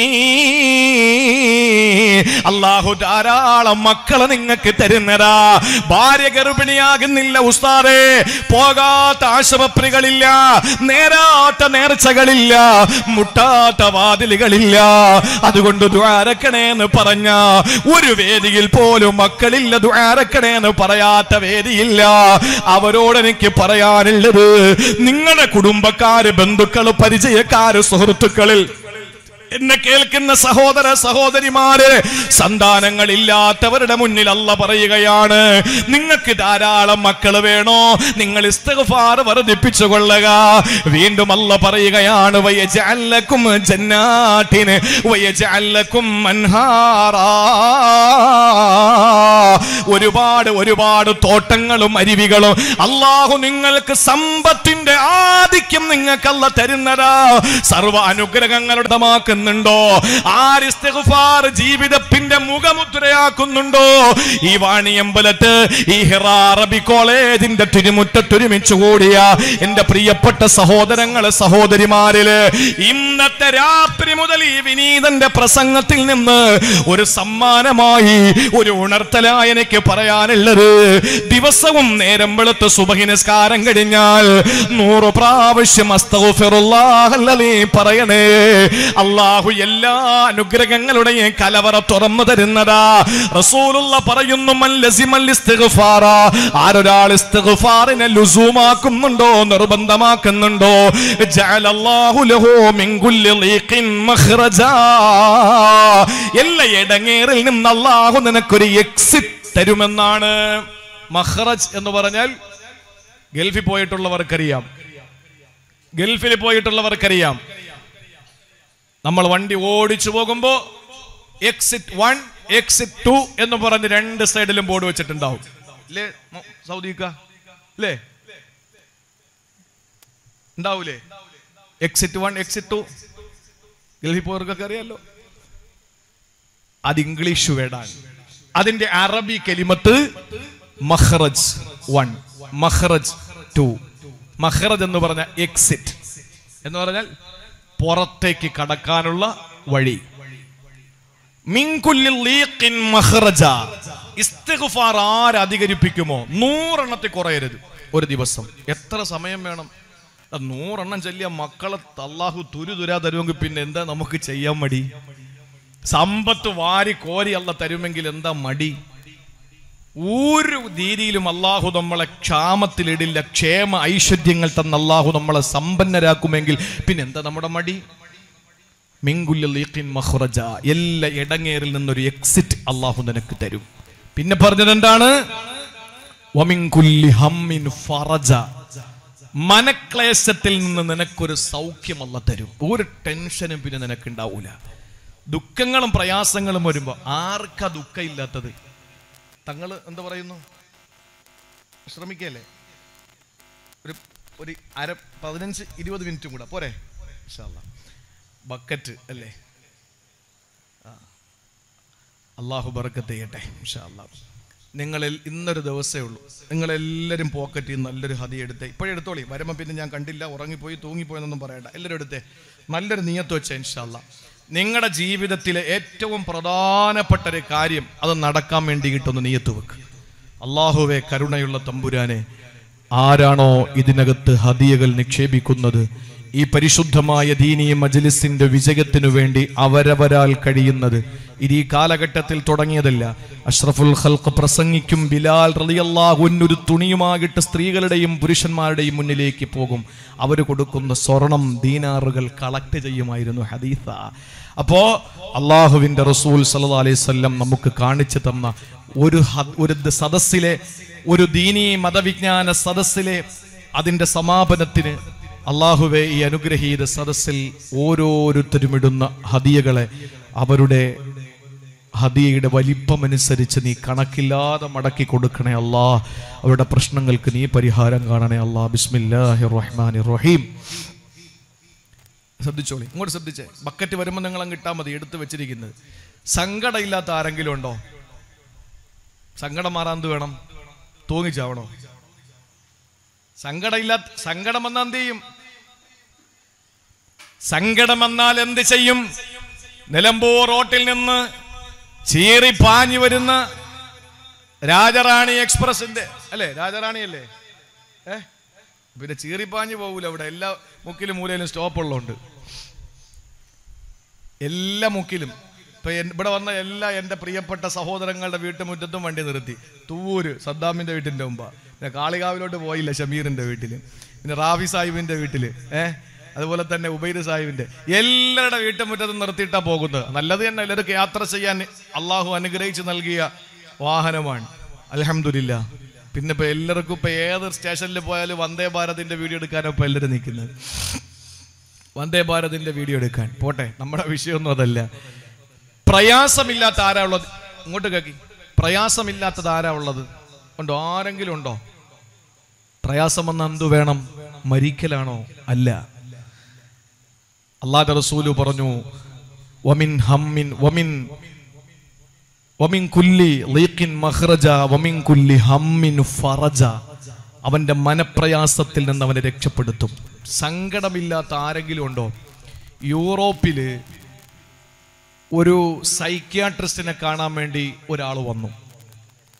S1: അള്ളാഹു ധാരാളം മക്കളെ നിങ്ങൾക്ക് തരുന്നതാ ഭാര്യ ഗർഭിണിയാകുന്നില്ല ഉസ്താദേ പോകാത്ത ആശുപത്രികളില്ല നേരാത്ത നേർച്ചകളില്ല മുട്ടാത്ത വാതിലുകളില്ല അതുകൊണ്ട് ദ്വാരക്കണേന്ന് പറഞ്ഞ ഒരു വേദിയിൽ പോലും മക്കളില്ല ദ്വാരക്കണേന്ന് പറയാത്ത വേദിയില്ല അവരോട് എനിക്ക് പറയാനുള്ളത് നിങ്ങളുടെ കുടുംബക്കാര് ബന്ധുക്കള് പരിചയക്കാര് സുഹൃത്തുക്കളിൽ എന്നെ കേൾക്കുന്ന സഹോദര സഹോദരിമാര് സന്താനങ്ങളില്ലാത്തവരുടെ മുന്നിൽ അല്ല പറയുകയാണ് നിങ്ങൾക്ക് ധാരാളം മക്കൾ വേണോ നിങ്ങൾ ഇസ്തിഗ്ഫാർ വർദ്ധിപ്പിച്ചു കൊള്ളുക വീണ്ടും അല്ല പറയുകയാണ് വയജഅല്ലക്കും ജന്നാട്ടിന് വയജഅല്ലക്കും അൻഹാറാ ഒരുപാട് ഒരുപാട് തോട്ടങ്ങളും അരുവികളും അള്ളാഹു നിങ്ങൾക്ക് സമ്പത്തിന്റെ ആധിക്യം നിങ്ങൾക്കല്ല തരുന്നതാ സർവ അനുഗ്രഹങ്ങളുടെ മാക്കുന്നുണ്ടോ ആരിസ്തിഗ്ഫാർ ജീവിതത്തിന്റെ മുഖമുദ്രയാക്കുന്നുണ്ടോ ഈ വാണിയമ്പലത്ത് ഈ ഹിറാ അറബി കോളേജിന്റെ തിരുമുറ്റത്തൊരുമിച്ച് കൂടിയ എന്റെ പ്രിയപ്പെട്ട സഹോദരങ്ങള് സഹോദരിമാരില് ഇന്നത്തെ രാത്രി മുതൽ ഈ വിനീതന്റെ പ്രസംഗത്തിൽ നിന്ന് ഒരു സമ്മാനമായി ഒരു ഉണർത്തല എനിക്ക് പറയാനുള്ളത് ദിവസവും നേരം വെളുത്ത് സുബഹി നിസ്കാരം കഴിഞ്ഞാൽ നൂറ് പ്രാവശ്യം അസ്തഗ്ഫിറുല്ലാഹല്ലദീ പറയണേ അള്ളാഹു എല്ലാ അനുഗ്രഹങ്ങളുടെയും കലവറ തുറന്നു തരുന്നതാ റസൂലുള്ള പറയുന്നു മൻ ലസിമൽ ഇസ്തിഗ്ഫാറ ആരൊരാൾ ഇസ്തിഗ്ഫാറിനെ ലുസൂമാക്കുന്നുണ്ടോ നിർബന്ധമാക്കുന്നുണ്ടോ ജഅലല്ലാഹു ലഹു മിൻ കുല്ലി ലീഖിൻ മഖ്റജാ എല്ലാ ഇടങ്ങേറിൽ നിന്ന് അള്ളാഹു നിനക്കൊരു എക്സിറ്റ് തരുമെന്നാണ് മഹ്റജ് എന്ന് പറഞ്ഞാൽ ഗൾഫിൽ പോയിട്ടുള്ളവർക്കറിയാം ഗൾഫിൽ പോയിട്ടുള്ളവർക്കറിയാം നമ്മൾ വണ്ടി ഓടിച്ചു പോകുമ്പോ എക്സിറ്റ് വൺ എക്സിറ്റ് ടു എന്ന് പറഞ്ഞ് രണ്ട് സൈഡിലും ബോർഡ് വെച്ചിട്ടുണ്ടാവും അല്ലേ മൊ- സൗദിക്ക അല്ലേ ഉണ്ടാവൂലേ എക്സിറ്റ് വൺ എക്സിറ്റ് ടു ഗൾഫിൽ പോയവർക്കൊക്കെ അറിയാലോ അത് ഇംഗ്ലീഷ് വേർഡാണ് അതിന്റെ അറബി കലിമത്ത് മഹ്റജ് വൺ മഹ്റജ് ടു മഹ്റജ് എന്ന് പറഞ്ഞ എക്സിറ്റ് എന്ന് പറഞ്ഞാൽ പുറത്തേക്ക് കടക്കാനുള്ള വഴി മിൻകുല്ലിൽ ലീഖിൻ മഹ്റജ ഇസ്തിഗ്ഫാർ ആരധികരിപ്പിക്കുമോ നൂറെണ്ണത്തിൽ കുറയരുത് ഒരു ദിവസം എത്ര സമയം വേണം ആ നൂറെണ്ണം ചെല്ലിയ മക്കളെ അള്ളാഹു തുരു തുരാ തരുമെങ്കിൽ പിന്നെ എന്താ നമുക്ക് ചെയ്യാൻ മടി സമ്പത്ത് വാരി കോരി അല്ല തരുമെങ്കിൽ എന്താ മടി ഒരു രീതിയിലും അള്ളാഹു നമ്മളെ ക്ഷാമത്തിലിടില്ല ക്ഷേമ ഐശ്വര്യങ്ങൾ തന്ന അള്ളാഹു നമ്മളെ സമ്പന്നരാക്കുമെങ്കിൽ പിന്നെ എന്താ നമ്മുടെ മടി മിങ്കുല്യ ലീഖിൻ മഹ്റജ എല്ലാ ഇടങ്ങേറിൽ നിന്നൊരു എക്സിറ്റ് അള്ളാഹു നിനക്ക് തരും പിന്നെ പറഞ്ഞത് എന്താണ് വമിൻകുല്ലി ഹമ്മിൻ ഫറജ മനക്ലേശത്തിൽ നിന്ന് നിനക്കൊരു സൗഖ്യമല്ല തരും ഒരു ടെൻഷനും പിന്നെ നിനക്ക് ഉണ്ടാവൂല ദുഃഖങ്ങളും പ്രയാസങ്ങളും വരുമ്പോ ആർക്കാ ദുഃഖം ഇല്ലാത്തത് തങ്ങള് എന്താ പറയുന്നു ശ്രമിക്കല്ലേ ഒരു ഒരു അര പതിനഞ്ച് ഇരുപത് മിനിറ്റും കൂടെ പോരെ ഇൻഷാ അല്ലാ. ബക്കറ്റ് അല്ലേ ആ. അള്ളാഹു ബർക്കത്ത് ചെയ്യട്ടെ ഇൻഷാ അല്ലാ. നിങ്ങളിൽ ഇന്നൊരു ദിവസമേ ഉള്ളൂ നിങ്ങളെല്ലാവരും പോക്കറ്റിൽ നിന്ന് നല്ലൊരു ഹതി എടുത്തേ ഇപ്പോഴെടുത്തോളി വരുമ്പോൾ പിന്നെ ഞാൻ കണ്ടില്ല ഉറങ്ങിപ്പോയി തൂങ്ങിപ്പോയെന്നൊന്നും പറയണ്ട എല്ലാവരും എടുത്തേ നല്ലൊരു നിയത്ത് വെച്ച ഇൻഷാല്ല നിങ്ങളുടെ ജീവിതത്തിലെ ഏറ്റവും പ്രധാനപ്പെട്ട ഒരു കാര്യം അത് നടക്കാൻ വേണ്ടിയിട്ടൊന്ന് നിയത്ത് വെക്ക് അള്ളാഹുവെ കരുണയുള്ള തമ്പുരാനെ ആരാണോ ഇതിനകത്ത് ഹദിയകൾ നിക്ഷേപിക്കുന്നത് ഈ പരിശുദ്ധമായ ദീനീ മജ്ലിസിന്റെ വിജയത്തിനു വേണ്ടി അവരവരാൽ കഴിയുന്നത് ഇത് ഈ കാലഘട്ടത്തിൽ തുടങ്ങിയതല്ല അഷ്റഫുൽ ഖൽഖ് പ്രസംഗിക്കും ബിലാൽ റളിയല്ലാഹുവിന് ഒരു തുണിയുമാകിട്ട് സ്ത്രീകളുടെയും പുരുഷന്മാരുടെയും മുന്നിലേക്ക് പോകും അവർ കൊടുക്കുന്ന സ്വർണം ദീനാറുകൾ കളക്ട് ചെയ്യുമായിരുന്നു ഹദീസ അപ്പോ അള്ളാഹുവിന്റെ റസൂൽ സല്ലല്ലാഹു അലൈഹി വസല്ലം നമുക്ക് കാണിച്ചു തന്ന ഒരു ഹ- ഒരു ദ- സദസ്സിലെ ഒരു ദീനീ മതവിജ്ഞാന സദസ്സിലെ അതിന്റെ സമാപനത്തിന് അള്ളാഹുവെ ഈ അനുഗ്രഹീത സദസ്സിൽ ഓരോരുത്തരും ഇടുന്ന ഹദിയകളെ അവരുടെ ഹദിയയുടെ വലിപ്പമനുസരിച്ച് നീ കണക്കില്ലാതെ മടക്കി കൊടുക്കണേ അല്ലാ അവരുടെ പ്രശ്നങ്ങൾക്ക് നീ പരിഹാരം കാണണേ അല്ലാ ബിസ്മില്ലാഹി റഹ്മാൻ റഹീം ശ്രദ്ധിച്ചോളി ഇങ്ങോട്ട് ശ്രദ്ധിച്ചേ ബക്കറ്റ് വരുമ്പോൾ നിങ്ങൾ അങ്ങ് ഇട്ടാൽ മതി എടുത്ത് വെച്ചിരിക്കുന്നത് സങ്കടമില്ലാത്ത ആരെങ്കിലും ഉണ്ടോ സങ്കടം മാറാൻ എന്ത് വേണം തൂങ്ങിച്ചാവണോ സങ്കടമില്ലാത്ത സങ്കടം വന്നാൽ എന്ത് ചെയ്യും സങ്കടം വന്നാൽ എന്ത് ചെയ്യും നിലമ്പൂർ റോട്ടിൽ നിന്ന് ചീറി പാഞ്ഞു വരുന്ന രാജറാണി എക്സ്പ്രസിന്റെ അല്ലേ രാജറാണി അല്ലേ ഏ പിന്നെ ചീറിപ്പാഞ്ഞു പോകൂല അവിടെ എല്ലാ മുക്കിലും മൂലയിലും സ്റ്റോപ്പ് ഉള്ളതുകൊണ്ട് എല്ലാ മുക്കിലും ഇപ്പൊ എൻ- ഇവിടെ വന്ന എല്ലാ എൻ്റെ പ്രിയപ്പെട്ട സഹോദരങ്ങളുടെ വീട്ടുമുറ്റത്തും വണ്ടി നിർത്തി തൂവൂര് സദ്ദാമിന്റെ വീട്ടിന്റെ മുമ്പാ പിന്നെ കാളികാവിലോട്ട് പോയില്ല ഷമീറിന്റെ വീട്ടില് പിന്നെ റാഫി സാഹിബിന്റെ വീട്ടില് ഏഹ് അതുപോലെ തന്നെ ഉബൈദ് സാഹിബിന്റെ എല്ലാവരുടെ വീട്ടുമുറ്റത്തും നിർത്തിയിട്ടാ പോകുന്നത് നല്ലത് തന്നെ എല്ലാവർക്കും യാത്ര ചെയ്യാൻ അള്ളാഹു അനുഗ്രഹിച്ച് നൽകിയ വാഹനമാണ് അലഹമില്ല പിന്നെ ഇപ്പൊ എല്ലാവർക്കും ഇപ്പൊ ഏത് സ്റ്റേഷനിൽ പോയാലും വന്ദേ ഭാരതിന്റെ വീഡിയോ എടുക്കാനാണ് ഇപ്പൊ എല്ലാവരും നിൽക്കുന്നത് വന്ദേ ഭാരതിന്റെ വീഡിയോ എടുക്കാൻ പോട്ടെ നമ്മുടെ വിഷയമൊന്നും അതല്ല പ്രയാസമില്ലാത്ത ആരാ ഉള്ളത് ഇങ്ങോട്ട് കേക്കി പ്രയാസമില്ലാത്തത് ആരാ ഉള്ളത് ഉണ്ടോ ആരെങ്കിലും ഉണ്ടോ പ്രയാസം വന്ന എന്തു വേണം മരിക്കലാണോ അല്ല അള്ളാഹ് റസൂല് പറഞ്ഞു വമിൻ ഹമ്മിൻ വമിൻ വമിൻ കുല്ലി ലീഖിൻ മഖ്റജ വമിൻ കുല്ലി ഹമ്മിൻ ഫറജ അവന്റെ മനപ്രയാസത്തിൽ നിന്ന് അവനെ രക്ഷപ്പെടുത്തും സങ്കടമില്ലാത്ത ആരെങ്കിലും ഉണ്ടോ യൂറോപ്പില് ഒരു സൈക്യാട്രിസ്റ്റിനെ കാണാൻ വേണ്ടി ഒരാൾ വന്നു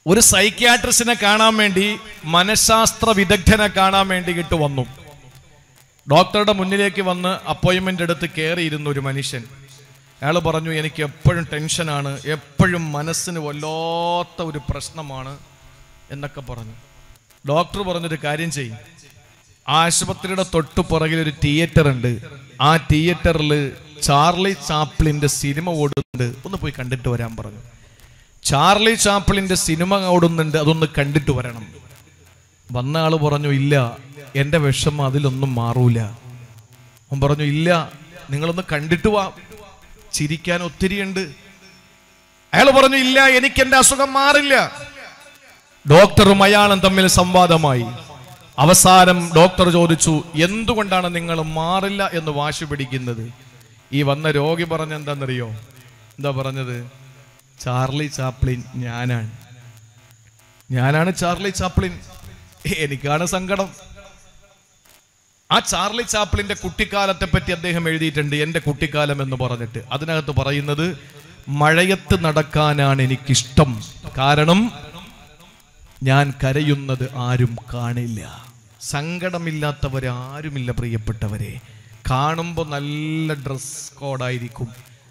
S1: ഒരു സൈക്യാട്രിസ്റ്റിനെ കാണാൻ വേണ്ടി മനഃശാസ്ത്ര വിദഗ്ധനെ കാണാൻ വേണ്ടിയിട്ട് വന്നു ഡോക്ടറുടെ മുന്നിലേക്ക് വന്ന് അപ്പോയിൻമെന്റ് എടുത്ത് കയറിയിരുന്ന ഒരു മനുഷ്യൻ അയാൾ പറഞ്ഞു എനിക്ക് എപ്പോഴും ടെൻഷനാണ് എപ്പോഴും മനസ്സിന് വല്ലാത്ത ഒരു പ്രശ്നമാണ് എന്നൊക്കെ പറഞ്ഞു ഡോക്ടർ പറഞ്ഞൊരു കാര്യം ചെയ്യും ആശുപത്രിയുടെ തൊട്ടു പുറകിൽ ഒരു തിയേറ്റർ ഉണ്ട് ആ തിയേറ്ററിൽ ചാർലി ചാപ്ലിന്റെ സിനിമ ഓടുന്നുണ്ട് ഒന്ന് പോയി കണ്ടിട്ട് വരാൻ പറഞ്ഞു ചാർലി ചാപ്ലിന്റെ സിനിമ ഓടുന്നുണ്ട് അതൊന്ന് കണ്ടിട്ട് വരണം വന്ന ആള് പറഞ്ഞു ഇല്ല എന്റെ വിഷമം അതിലൊന്നും മാറൂല അവൻ പറഞ്ഞു ഇല്ല നിങ്ങളൊന്ന് കണ്ടിട്ട് വാ ചിരിക്കാൻ ഒത്തിരിയുണ്ട് അയാൾ പറഞ്ഞു ഇല്ല എനിക്ക് എന്റെ അസുഖം മാറില്ല ഡോക്ടറും അയാളും തമ്മിൽ സംവാദമായി അവസാനം ഡോക്ടർ ചോദിച്ചു എന്തുകൊണ്ടാണ് നിങ്ങൾ മാറില്ല എന്ന് വാശി പിടിക്കുന്നത് ഈ വന്ന രോഗി പറഞ്ഞ എന്താണെന്നറിയോ എന്താ പറഞ്ഞത് ചാർലി ചാപ്ലിൻ ഞാനാണ് ഞാനാണ് ചാർലി ചാപ്ലിൻ എനിക്കാണ് സങ്കടം ആ ചാർലി ചാപ്ലിന്റെ കുട്ടിക്കാലത്തെ പറ്റി അദ്ദേഹം എഴുതിയിട്ടുണ്ട് എന്റെ കുട്ടിക്കാലം എന്ന് പറഞ്ഞിട്ട് അതിനകത്ത് പറയുന്നത് മഴയത്ത് നടക്കാനാണ് എനിക്കിഷ്ടം കാരണം ഞാൻ കരയുന്നത് ആരും കാണില്ല സങ്കടമില്ലാത്തവരാരുമില്ല പ്രിയപ്പെട്ടവരെ കാണുമ്പോൾ നല്ല ഡ്രസ് കോഡായിരിക്കും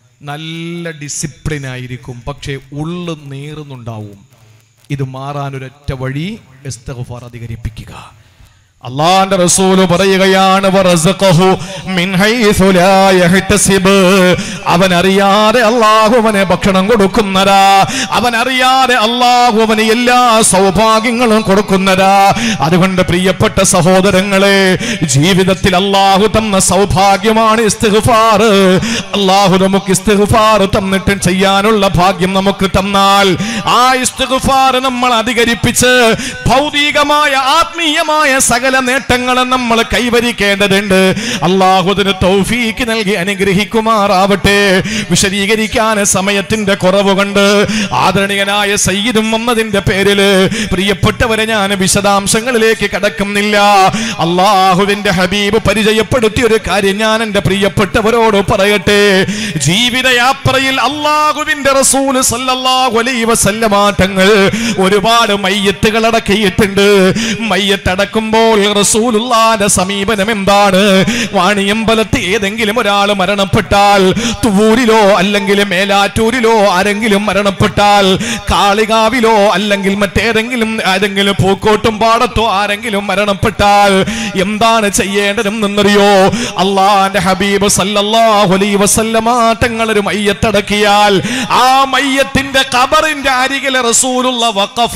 S1: നല്ല ഡിസിപ്ലിൻ ആയിരിക്കും പക്ഷേ ഉള്ളു നീറുന്നുണ്ടാവും ഇത് മാറാൻ ഒരൊറ്റ വഴി ഇസ്തഗ്ഫാർ അധികരിപ്പിക്കുക അള്ളാന്റെ റസൂല് പറയുകയാണ് വറസഖഹു മിൻ ഹൈസു ലാ യഹ്തസിബ് അവൻ അറിയാതെ അള്ളാഹു അവനെ ഭക്ഷണം കൊടുക്കുന്നതാ അവൻ അറിയാതെ അള്ളാഹു അവന് എല്ലാ സൗഭാഗ്യങ്ങളും കൊടുക്കുന്നതാ അതുകൊണ്ട് പ്രിയപ്പെട്ട സഹോദരങ്ങളെ ജീവിതത്തിൽ അള്ളാഹു തന്ന സൗഭാഗ്യമാണ് ഇസ്തിഗ്ഫാർ അള്ളാഹു നമുക്ക് ഇസ്തിഗ്ഫാർ തന്നിട്ട് ചെയ്യാനുള്ള ഭാഗ്യം നമുക്ക് തന്നാൽ ആ ഇസ്തിഗ്ഫാർ നമ്മൾ അധികരിപ്പിച്ച് ഭൗതികമായ ആത്മീയമായ സകല നേട്ടങ്ങളും നമ്മൾ കൈവരിക്കേണ്ടതുണ്ട് അള്ളാഹുദിന് തൗഫീക്ക് നൽകി അനുഗ്രഹിക്കുമാറാവട്ടെ വിശദീകരിക്കാൻ സമയത്തിന്റെ കുറവ് കൊണ്ട് ആദരണീയനായ സയ്യിദും വന്നതിന്റെ പേരില് പ്രിയപ്പെട്ടവരെ ഞാൻ വിശദാംശങ്ങളിലേക്ക് കടക്കുന്നില്ല അള്ളാഹുവിന്റെ ഹബീബ് പരിചയപ്പെടുത്തിയ ഒരു കാര്യം ഞാൻ എന്റെ പ്രിയപ്പെട്ടവരോട് പറയട്ടെ ജീവിതയാത്രയിൽ അള്ളാഹുവിന്റെ റസൂല് സല്ലല്ലാഹു അലൈഹി വസല്ലമ തങ്ങൾ ഒരുപാട് മയ്യത്തുകൾ അടക്കിയിട്ടുണ്ട് മയ്യത്തടക്കുമ്പോൾ റസൂലുള്ളാന്റെ സമീപനം എന്താണ് വാണിയമ്പലത്ത് ഏതെങ്കിലും ഒരാൾ മരണപ്പെട്ടാൽ തുവൂരിലോ അല്ലെങ്കിൽ മേലാറ്റൂരിലോ ആരെങ്കിലും മരണപ്പെട്ടാൽ കാളികാവിലോ അല്ലെങ്കിൽ മറ്റേതെങ്കിലും ഏതെങ്കിലും പൂക്കോട്ടും പാടത്തോ ആരെങ്കിലും മരണപ്പെട്ടാൽ എന്താണ് ചെയ്യേണ്ടതെന്നറിയോ അള്ളാന്റെ ഹബീബ് സല്ലല്ലാഹു അലൈഹി വസല്ലമ തങ്ങൾ ഒരു മയ്യത്തടക്കിയാൽ ആ മയ്യത്തിന്റെ ഖബറിന്റെ അരികിൽ റസൂലുള്ള വഖഫ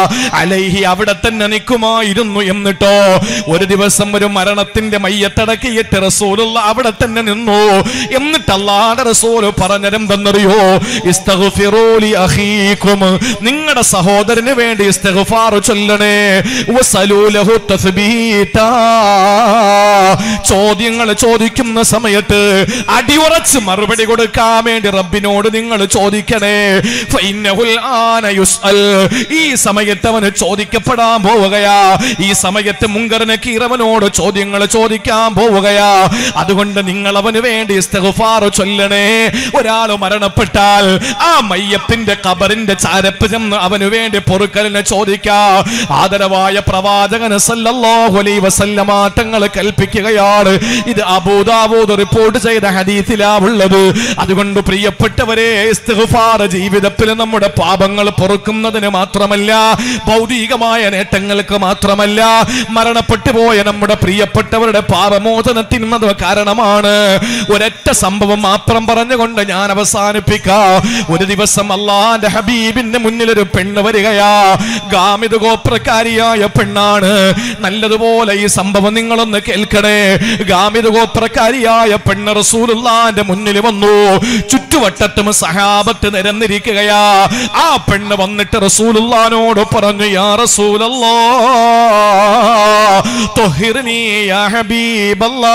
S1: അലൈഹി അവിടെ തന്നെ നിൽക്കുമായിരുന്നു എന്നിട്ടോ ഒരു ദിവസം ഒരു മരണത്തിന്റെ മയ്യത്തടക്കിയിട്ട് റസൂലുള്ള അവിടെ തന്നെ നിന്നു എന്നിട്ട് അല്ലാഹുവിന്റെ റസൂൽ പറഞ്ഞതെന്തെന്നറിയോ ഇസ്തഗ്ഫിറൂ ലി അഖീകും നിങ്ങളുടെ സഹോദരന് വേണ്ടി ഇസ്തിഗ്ഫാർ ചൊല്ലണേ വസലൂ ലഹു തസ്ബീതാ ചോദ്യങ്ങൾ ചോദിക്കുന്ന സമയത്ത് അടിയുറച്ച് മറുപടി കൊടുക്കാൻ വേണ്ടി റബ്ബിനോട് നിങ്ങൾ ചോദിക്കണേ ഫൈന്നഹുൽ ആന യുസ്അൽ ഈ സമയത്ത് അവന് ചോദിക്കപ്പെടാൻ പോവുകയാ ഈ സമയത്ത് മുങ്കറിന് കീറവനോട് ചോദ്യങ്ങൾ ചോദിക്കാൻ പോവുകയാ അതുകൊണ്ട് നിങ്ങൾ അവന് വേണ്ടി ഇസ്തിഗ്ഫാർ ചൊല്ലണേ ഒരാൾ മരണപ്പെട്ടാൽ ആ മയ്യത്തിന്റെ കബറിന്റെ ചാരപ്പ് ചെന്ന് അവന് വേണ്ടി പൊറുക്കലിനെ ചോദിക്കാ ആദരവായ പ്രവാചകന് സല്ലല്ലാഹു അലൈഹി വസല്ലമ തങ്ങൾ കൽപ്പിക്കുകയാണ് ഇത് അബൂദാവൂദ് റിപ്പോർട്ട് ചെയ്ത ഹദീസിലാ ഉള്ളത് അതുകൊണ്ട് പ്രിയപ്പെട്ടവരെ ഇസ്തിഗ്ഫാർ ജീവിതത്തിൽ നമ്മുടെ പാപങ്ങൾ പൊറുക്കുന്നതിന് മാത്രമല്ല ഭൗതികമായ നേട്ടങ്ങൾക്ക് മാത്രമല്ല മരണപ്പെട്ടു പോയ നമ്മുടെ പ്രിയപ്പെട്ടവരുടെ പാപമോചനത്തിന് അത് കാരണമാണ് ഒരൊറ്റ സംഭവം മാത്രം പറഞ്ഞുകൊണ്ട് ഞാൻ അവസാനിപ്പിക്കാം ഒരു ദിവസം അള്ളാന്റെ ഹബീബിന്റെ മുന്നിൽ ഒരു പെണ്ണ് വരികയാ ഗാമിത് ഗോത്രക്കാരിയായ പെണ്ണാണ് നല്ലതുപോലെ ഈ സംഭവം നിങ്ങളൊന്ന് കേൾക്കണേ ഗാമിത് ഗോത്രക്കാരിയായ പെണ്ണ് റസൂലുള്ളാന്റെ മുന്നിൽ വന്നു ചുറ്റുവട്ടത്തും സഹാബത്ത് നിരന്നിരിക്കുകയാ ആ പെണ്ണ് വന്നിട്ട് റസൂലുള്ളാനോട് പറഞ്ഞു യാ റസൂലല്ലാ തൊഹിർനീ യാ ഹബീബല്ലാ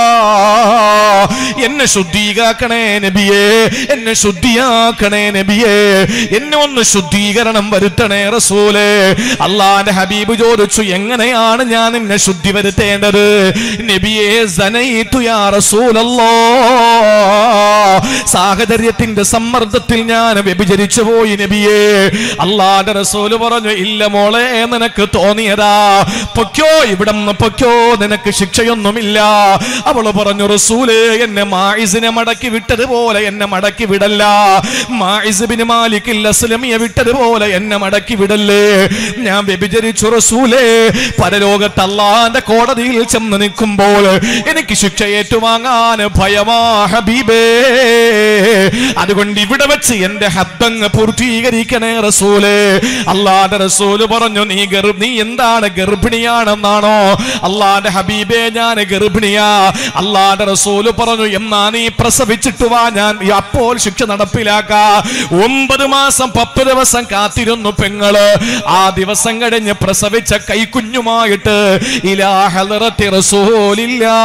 S1: എന്നെ ശുദ്ധീകാക്കണേ നബിയേ എന്നെ ശുദ്ധിയാക്കണേ നബിയേ എന്നെ ഒന്ന് ശുദ്ധീകരണം വരുത്തണേ റസൂലേ അള്ളാന്റെ ഹബീബ് ചോദിച്ചു എങ്ങനെയാണ് ഞാൻ നിന്നെ ശുദ്ധി വരുത്തേണ്ടത് നബിയേ സനയിത്തു യാ റസൂലല്ലോ സാഹചര്യത്തിന്റെ സമ്മർദ്ദത്തിൽ ഞാൻ വ്യഭിചരിച്ചു പോയി നബിയേ അള്ളാന്റെ റസൂല് പറഞ്ഞു ഇല്ല മോളെ നിനക്ക് തോന്നിയതാ പൊക്കോ ഇവിടെ പൊക്കോ നിനക്ക് ശിക്ഷയൊന്നുമില്ല അവള് പറഞ്ഞു റസൂലേ എന്നെ മായിസിനെ മടക്കി വിട്ടതുപോലെ എന്നെ മടക്കി വിടല്ല മായിസുബിന് മാലിക്കിൽ അസ്ലമിയെ വിട്ടതുപോലെ എന്നെ മടക്കി വിടല്ലേ ഞാൻ വ്യഭിചരിച്ചു റസൂലേ പരലോകത്ത് അള്ളാന്റെ കോടതിയിൽ ചെന്ന് നിൽക്കുമ്പോൾ എനിക്ക് ശിക്ഷ ഏറ്റുവാങ്ങാൻ ഭയമാ ഹബീബേ അതുകൊണ്ട് ഇവിടെ വെച്ച് എന്റെ ഹബ്ബങ്ങ് പൂർത്തീകരിക്കണേ റസൂലേ അള്ളാന്റെ റസൂല് പറഞ്ഞു നീ ഗർഭ നീ എന്താണ് ഗർഭിണിയാണെന്നാണോ അള്ളാന്റെ ഹബീബേ ഞാൻ ഗർഭിണിയാ അള്ളാന്റെ റസൂല് പറഞ്ഞു എന്നാ നീ പ്രസവിച്ചിട്ട് വാ ഞാൻ ഈ അപ്പോൾ ശിക്ഷ നടപ്പിലാക്കാ ഒമ്പത് മാസം പത്ത് ദിവസം കാത്തിരുന്നു പെങ്ങള് ആ ദിവസം കഴിഞ്ഞ് പ്രസവിച്ച കൈക്കുഞ്ഞുമായിട്ട് ഇലാ ഹലറത്തി റസൂലില്ലാ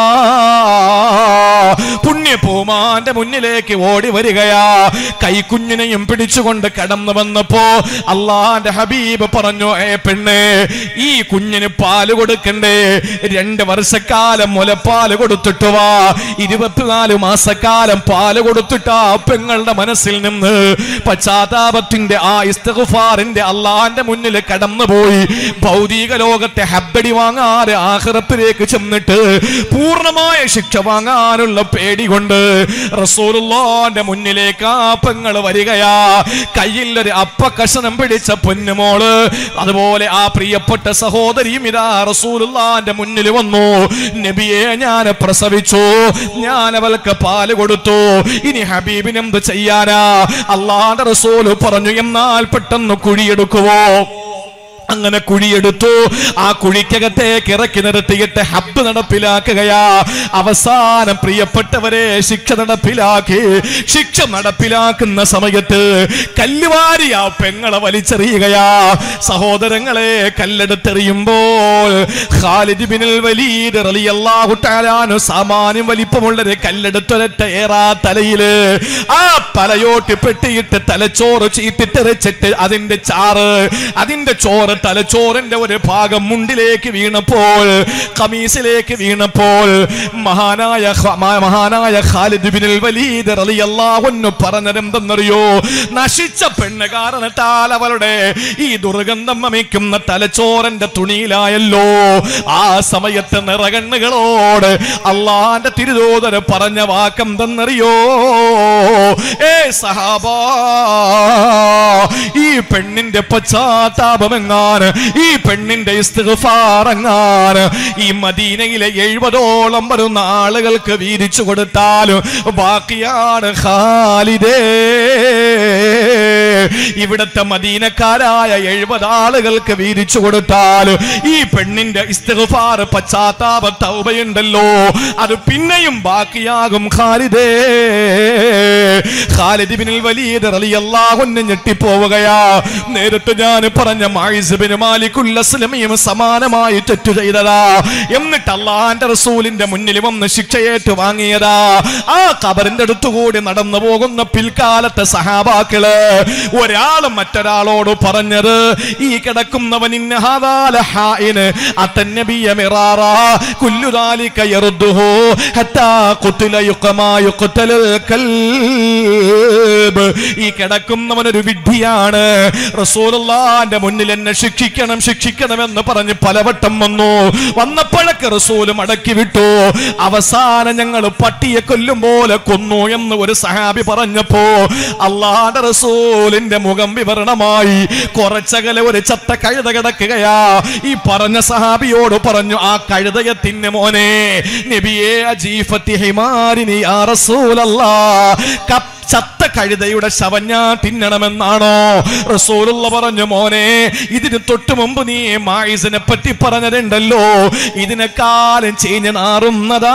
S1: പുണ്യപൂമാന്റെ മുന്നിലേക്ക് ഓടി വരികയാ കൈക്കുഞ്ഞിനെയും പിടിച്ചുകൊണ്ട് കടന്നു വന്നപ്പോ അള്ളാന്റെ ഹബീബ് പറഞ്ഞു ഏ പെണ്ണേ ഈ കുഞ്ഞിന് പാല് കൊടുക്കണ്ടേ രണ്ട് വർഷക്കാലം മുലപ്പാല് കൊടുത്തിട്ട് വാ ഇരുപത്തിനാല് മാസക്കാലം പാല് കൊടുത്തിട്ടാ പെങ്ങളുടെ മനസ്സിൽ നിന്ന് പശ്ചാത്താപത്തിന്റെ ആ ഇസ്തഗുഫാറിന്റെ അള്ളാന്റെ മുന്നിൽ കടന്നുപോയി ഭൗതിക ലോകത്തെ ഹബ്ബടി വാങ്ങാതെ ആഹ്റത്തിലേക്ക് ചെന്നിട്ട് പൂർണ്ണമായ ശിക്ഷ വാങ്ങാനുള്ള പേടി കൊണ്ട് റസൂലുള്ളാന്റെ മുന്നിലേക്ക് ആ പെങ്ങൾ വരികയാ കയ്യിൽ ഒരു അപ്പ കഷണം പിടിച്ച പൊന്നുമോള് അതുപോലെ ആ പ്രിയപ്പെട്ട സഹോദരിയും ഇതാ റസൂലുള്ളാന്റെ മുന്നിൽ വന്നു നബിയെ ഞാൻ പ്രസവിച്ചു ഞാൻ അവൾക്ക് പാല് കൊടുത്തു ഇനി ഹബീബിന് എന്ത് ചെയ്യാനാ അള്ളാന്റെ റസൂല് പറഞ്ഞു എന്നാൽ പെട്ടെന്ന് കുഴിയെടുക്കുവോ അങ്ങനെ കുഴിയെടുത്തു ആ കുഴിക്കകത്തേക്ക് ഇറക്കി നിർത്തിയിട്ട് ഹബ്ബ് നടപ്പിലാക്കുകയാ അവസാനം പ്രിയപ്പെട്ടവരെ ശിക്ഷ നടപ്പിലാക്കി ശിക്ഷ നടപ്പിലാക്കുന്ന സമയത്ത് കല്ലുവാരി ആ പെങ്ങളെ വലിച്ചെറിയുകയാ സഹോദരങ്ങളെ കല്ലെടുത്തെറിയുമ്പോൾ ഖാലിദ് ബിനുൽ വലീദ് റളിയല്ലാഹു തആലാനു സാമാന്യം വലിപ്പമുള്ളൊരു കല്ലെടുത്തൊരറ്റ ഏറാ തലയില് ആ തലയോട്ട് പെട്ടിയിട്ട് തലച്ചോറ് ചീറ്റിട്ടെറിച്ചിട്ട് അതിന്റെ ചാറ് അതിന്റെ ചോറ് തലച്ചോറിന്റെ ഒരു ഭാഗം മുണ്ടിലേക്ക് വീണപ്പോൾ കമീസിലേക്ക് വീണപ്പോൾ മഹാനായ ഖ- മ- മഹാനായ ഖാലിദ് ബിനുൽ വലീദ് റളിയല്ലാഹു അൻഹു പറഞ്ഞതെന്തെന്നറിയോ നശിച്ച പെണ്ണ് കാരണത്താൽ അവളുടെ ഈ ദുർഗന്ധം വമിക്കുന്ന തലച്ചോറിന്റെ തുണിയിലായല്ലോ ആ സമയത്ത് നിറകണ്ണുകളോട് അള്ളാന്റെ തിരുതോതര് പറഞ്ഞ വാക്കെന്തെന്നറിയോ ഏ സഹാബാ ഈ പെണ്ണിന്റെ പശ്ചാത്താപമെങ്ങാന് ഈ പെണ്ണിന്റെ ഇസ്തിഗ്ഫാറെങ്ങാന് ഈ മദീനയിലെ എഴുപതോളം വരുന്ന ആളുകൾക്ക് വീതിച്ചു കൊടുത്താലും ബാക്കിയാണ് ഖാലിദേ ഇവിടത്തെ മദീനക്കാരായ എഴുപത് ആളുകൾക്ക് വീതിച്ചു കൊടുത്താൽ ഈ പെണ്ണിന്റെ ഇസ്തിഗ്ഫാർ പശ്ചാത്താപ തൗബയുണ്ടല്ലോ അത് പിന്നെയും ബാക്കിയാകും ഖാലിദേ ഖാലിദ് ബിനുൽ വലീദ് റളിയല്ലാഹു അൻഹു ഞെട്ടിപ്പോവുകയാ നേരത്തെ ഞാൻ പറഞ്ഞ മായിസ് ബിൻ മാലിക്കുൽ അസ്ലമിയും സമാനമായി തെറ്റു ചെയ്തതാ എന്നിട്ട് അള്ളാന്റെ റസൂലിന്റെ മുന്നിൽ വന്ന് ശിക്ഷയേറ്റ് വാങ്ങിയതാ ആ കബറിന്റെ അടുത്തുകൂടി നടന്നു പോകുന്ന പിൽക്കാലത്തെ സഹാബാക്കള് ഒരാളും മറ്റൊരാളോട് പറഞ്ഞത് ഈ കിടക്കുന്നവൻ ഇന്ന ഹാദാല ഹായിന് അത്തന്നബിയ മിറാറ കുല്ലു ദാലിക യർദുഹു ഹത്താ ഖുതില യുഖമാ യുഖ്തലൽ കൽബ് ഈ കിടക്കുന്നവൻ ഒരു വിഡ്ഢിയാണ് റസൂലുള്ളാന്റെ മുന്നിൽ എന്നെ ശിക്ഷിക്കണം ശിക്ഷിക്കണമെന്ന് പറഞ്ഞ് പലവട്ടം വന്നു വന്നപ്പോഴൊക്കെ റസൂല് മടക്കി വിട്ടു അവസാനം ഞങ്ങൾ പട്ടിയെ കൊല്ലും പോലെ കൊന്നു എന്ന് ഒരു സഹാബി പറഞ്ഞപ്പോ അള്ളാന്റെ റസൂലിന്റെ മുഖം വിവരണമായി കുറച്ചകലെ ഒരു ചത്ത കഴുത കിടക്കുകയാ ഈ പറഞ്ഞ സഹാബിയോട് പറഞ്ഞു ആ കഴുതയെ തിന്നെ മോനെ നബിയെ അജീഫത്തി ഹിമാരിനി ആ റസൂലല്ലാ കപ്പ് ചത്ത കഴുതയുടെ ശവം ഞാൻ തിന്നണമെന്നാണോ റസൂലുള്ള പറഞ്ഞു മോനെ ഇതിന് തൊട്ടു മുമ്പ് നീ മായിസിനെ പറ്റി പറഞ്ഞതുണ്ടല്ലോ ഇതിനെക്കാലം ചീഞ്ഞ് നാറുന്നതാ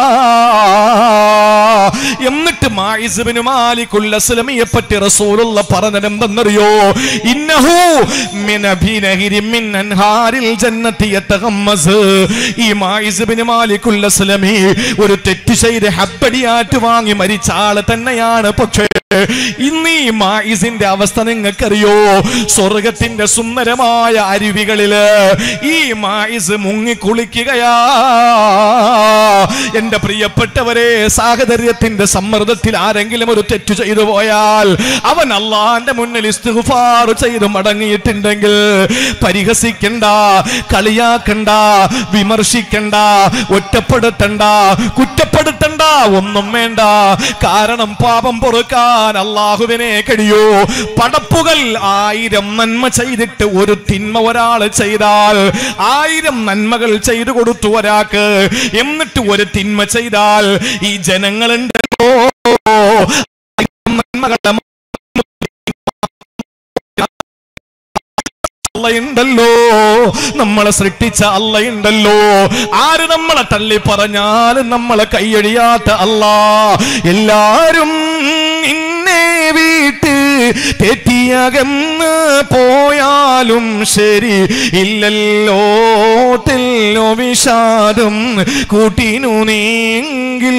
S1: എന്നിട്ട് മായിസുബിന് മാലിക്കുൽ അസ്ലമിയെ പറ്റി റസൂലുള്ള പറഞ്ഞതെന്തെന്നറിയോ ഇന്നഹു മിൻ അഭിനഹിരി മിൻ അൻഹാരിൽ ജന്നത്തി യതഗമ്മസ് ഈ മായിസുബിന് മാലിക്കുൽ അസ്ലമി ഒരു തെറ്റ് ചെയ്ത് ഹബ്ബടിയാറ്റ് വാങ്ങി മരിച്ച ആള് തന്നെയാണ് പക്ഷേ ഇന്ന് ഈ മായിസിന്റെ അവസ്ഥ നിങ്ങൾക്കറിയോ സ്വർഗത്തിന്റെ സുന്ദരമായ അരുവികളില് ഈ മായിസ് മുങ്ങി കുളിക്കുകയാ എന്റെ പ്രിയപ്പെട്ടവരെ സാഹചര്യത്തിൽ ഹൃദയത്തിന്റെ സമ്മർദ്ദത്തിൽ ആരെങ്കിലും ഒരു തെറ്റു ചെയ്തു പോയാൽ അവൻ അള്ളാന്റെ മുന്നിൽ ഇസ്തിഗ്ഫാർ ചെയ്ത് മടങ്ങിയിട്ടുണ്ടെങ്കിൽ പരിഹസിക്കണ്ട കളിയാക്കണ്ട വിമർശിക്കണ്ട ഒറ്റപ്പെടുത്തണ്ട കുറ്റപ്പെടുത്തണ്ട ഒന്നും വേണ്ട കാരണം പാപം പൊറുക്കാൻ അള്ളാഹുവിനെ കഴിയൂ പടപ്പുകൾ ആയിരം നന്മ ചെയ്തിട്ട് ഒരു തിന്മ ഒരാൾ ചെയ്താൽ ആയിരം നന്മകൾ ചെയ്തു കൊടുത്തു ഒരാൾക്ക് എന്നിട്ട് ഒരു തിന്മ ചെയ്താൽ ഈ ജനങ്ങളുണ്ടല്ലോ ആയിരം നന്മകളുടെ അള്ളയുണ്ടല്ലോ നമ്മളെ സൃഷ്ടിച്ച അള്ളയുണ്ടല്ലോ ആര് നമ്മളെ തള്ളി പറഞ്ഞാലും നമ്മളെ കൈയഴിയാത്ത അല്ല എല്ലാരും ഇന്നേ വീട്ട് തെറ്റിയകന്ന് പോയാലും ശരി ഇല്ലല്ലോ തെല്ലോ വിഷാദം കൂട്ടിനു നീങ്കിൽ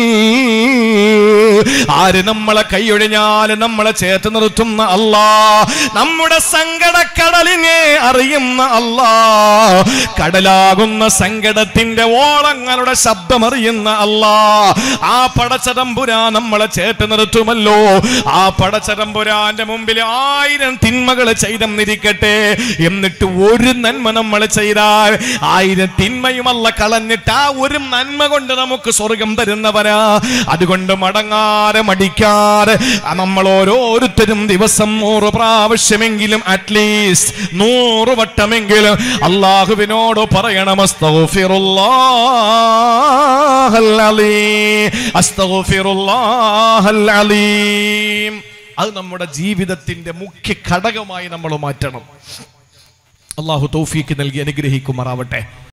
S1: ആര് നമ്മളെ കൈയൊഴിഞ്ഞാൽ നമ്മളെ ചേർത്ത് നിർത്തുന്ന അല്ലാ നമ്മുടെ സങ്കടക്കടലിനെ അറിയുന്ന അല്ലാ കടലാകുന്ന സങ്കടത്തിന്റെ ഓളങ്ങളുടെ ശബ്ദം അറിയുന്ന അല്ലാ ആ പടച്ചതമ്പുരാ നമ്മളെ ചേർത്ത് നിർത്തുമല്ലോ ആ പടച്ചതമ്പുരാന്റെ മുമ്പിൽ ആയിരം തിന്മകൾ ചെയ്തെന്നിരിക്കട്ടെ എന്നിട്ട് ഒരു നന്മ നമ്മൾ ചെയ്താൽ ആയിരം തിന്മയുമല്ല കളഞ്ഞിട്ട് ആ ഒരു നന്മ കൊണ്ട് നമുക്ക് സ്വർഗം തരുന്നവരാ അതുകൊണ്ട് മടങ്ങാതെ മടിക്കാതെ നമ്മൾ ഓരോരുത്തരും ദിവസം നൂറ് പ്രാവശ്യമെങ്കിലും അറ്റ്ലീസ്റ്റ് നൂറ് വട്ടമെങ്കിലും അള്ളാഹുവിനോട് പറയണം അസ്തഗ്ഫിറുല്ലാഹൽ അലീം. അസ്തഗ്ഫിറുല്ലാഹൽ അലീം. അത് നമ്മുടെ ജീവിതത്തിന്റെ മുഖ്യ ഘടകമായി നമ്മൾ മാറ്റണം അള്ളാഹു തൗഫീക്ക് നൽകി അനുഗ്രഹിക്കുമാറാവട്ടെ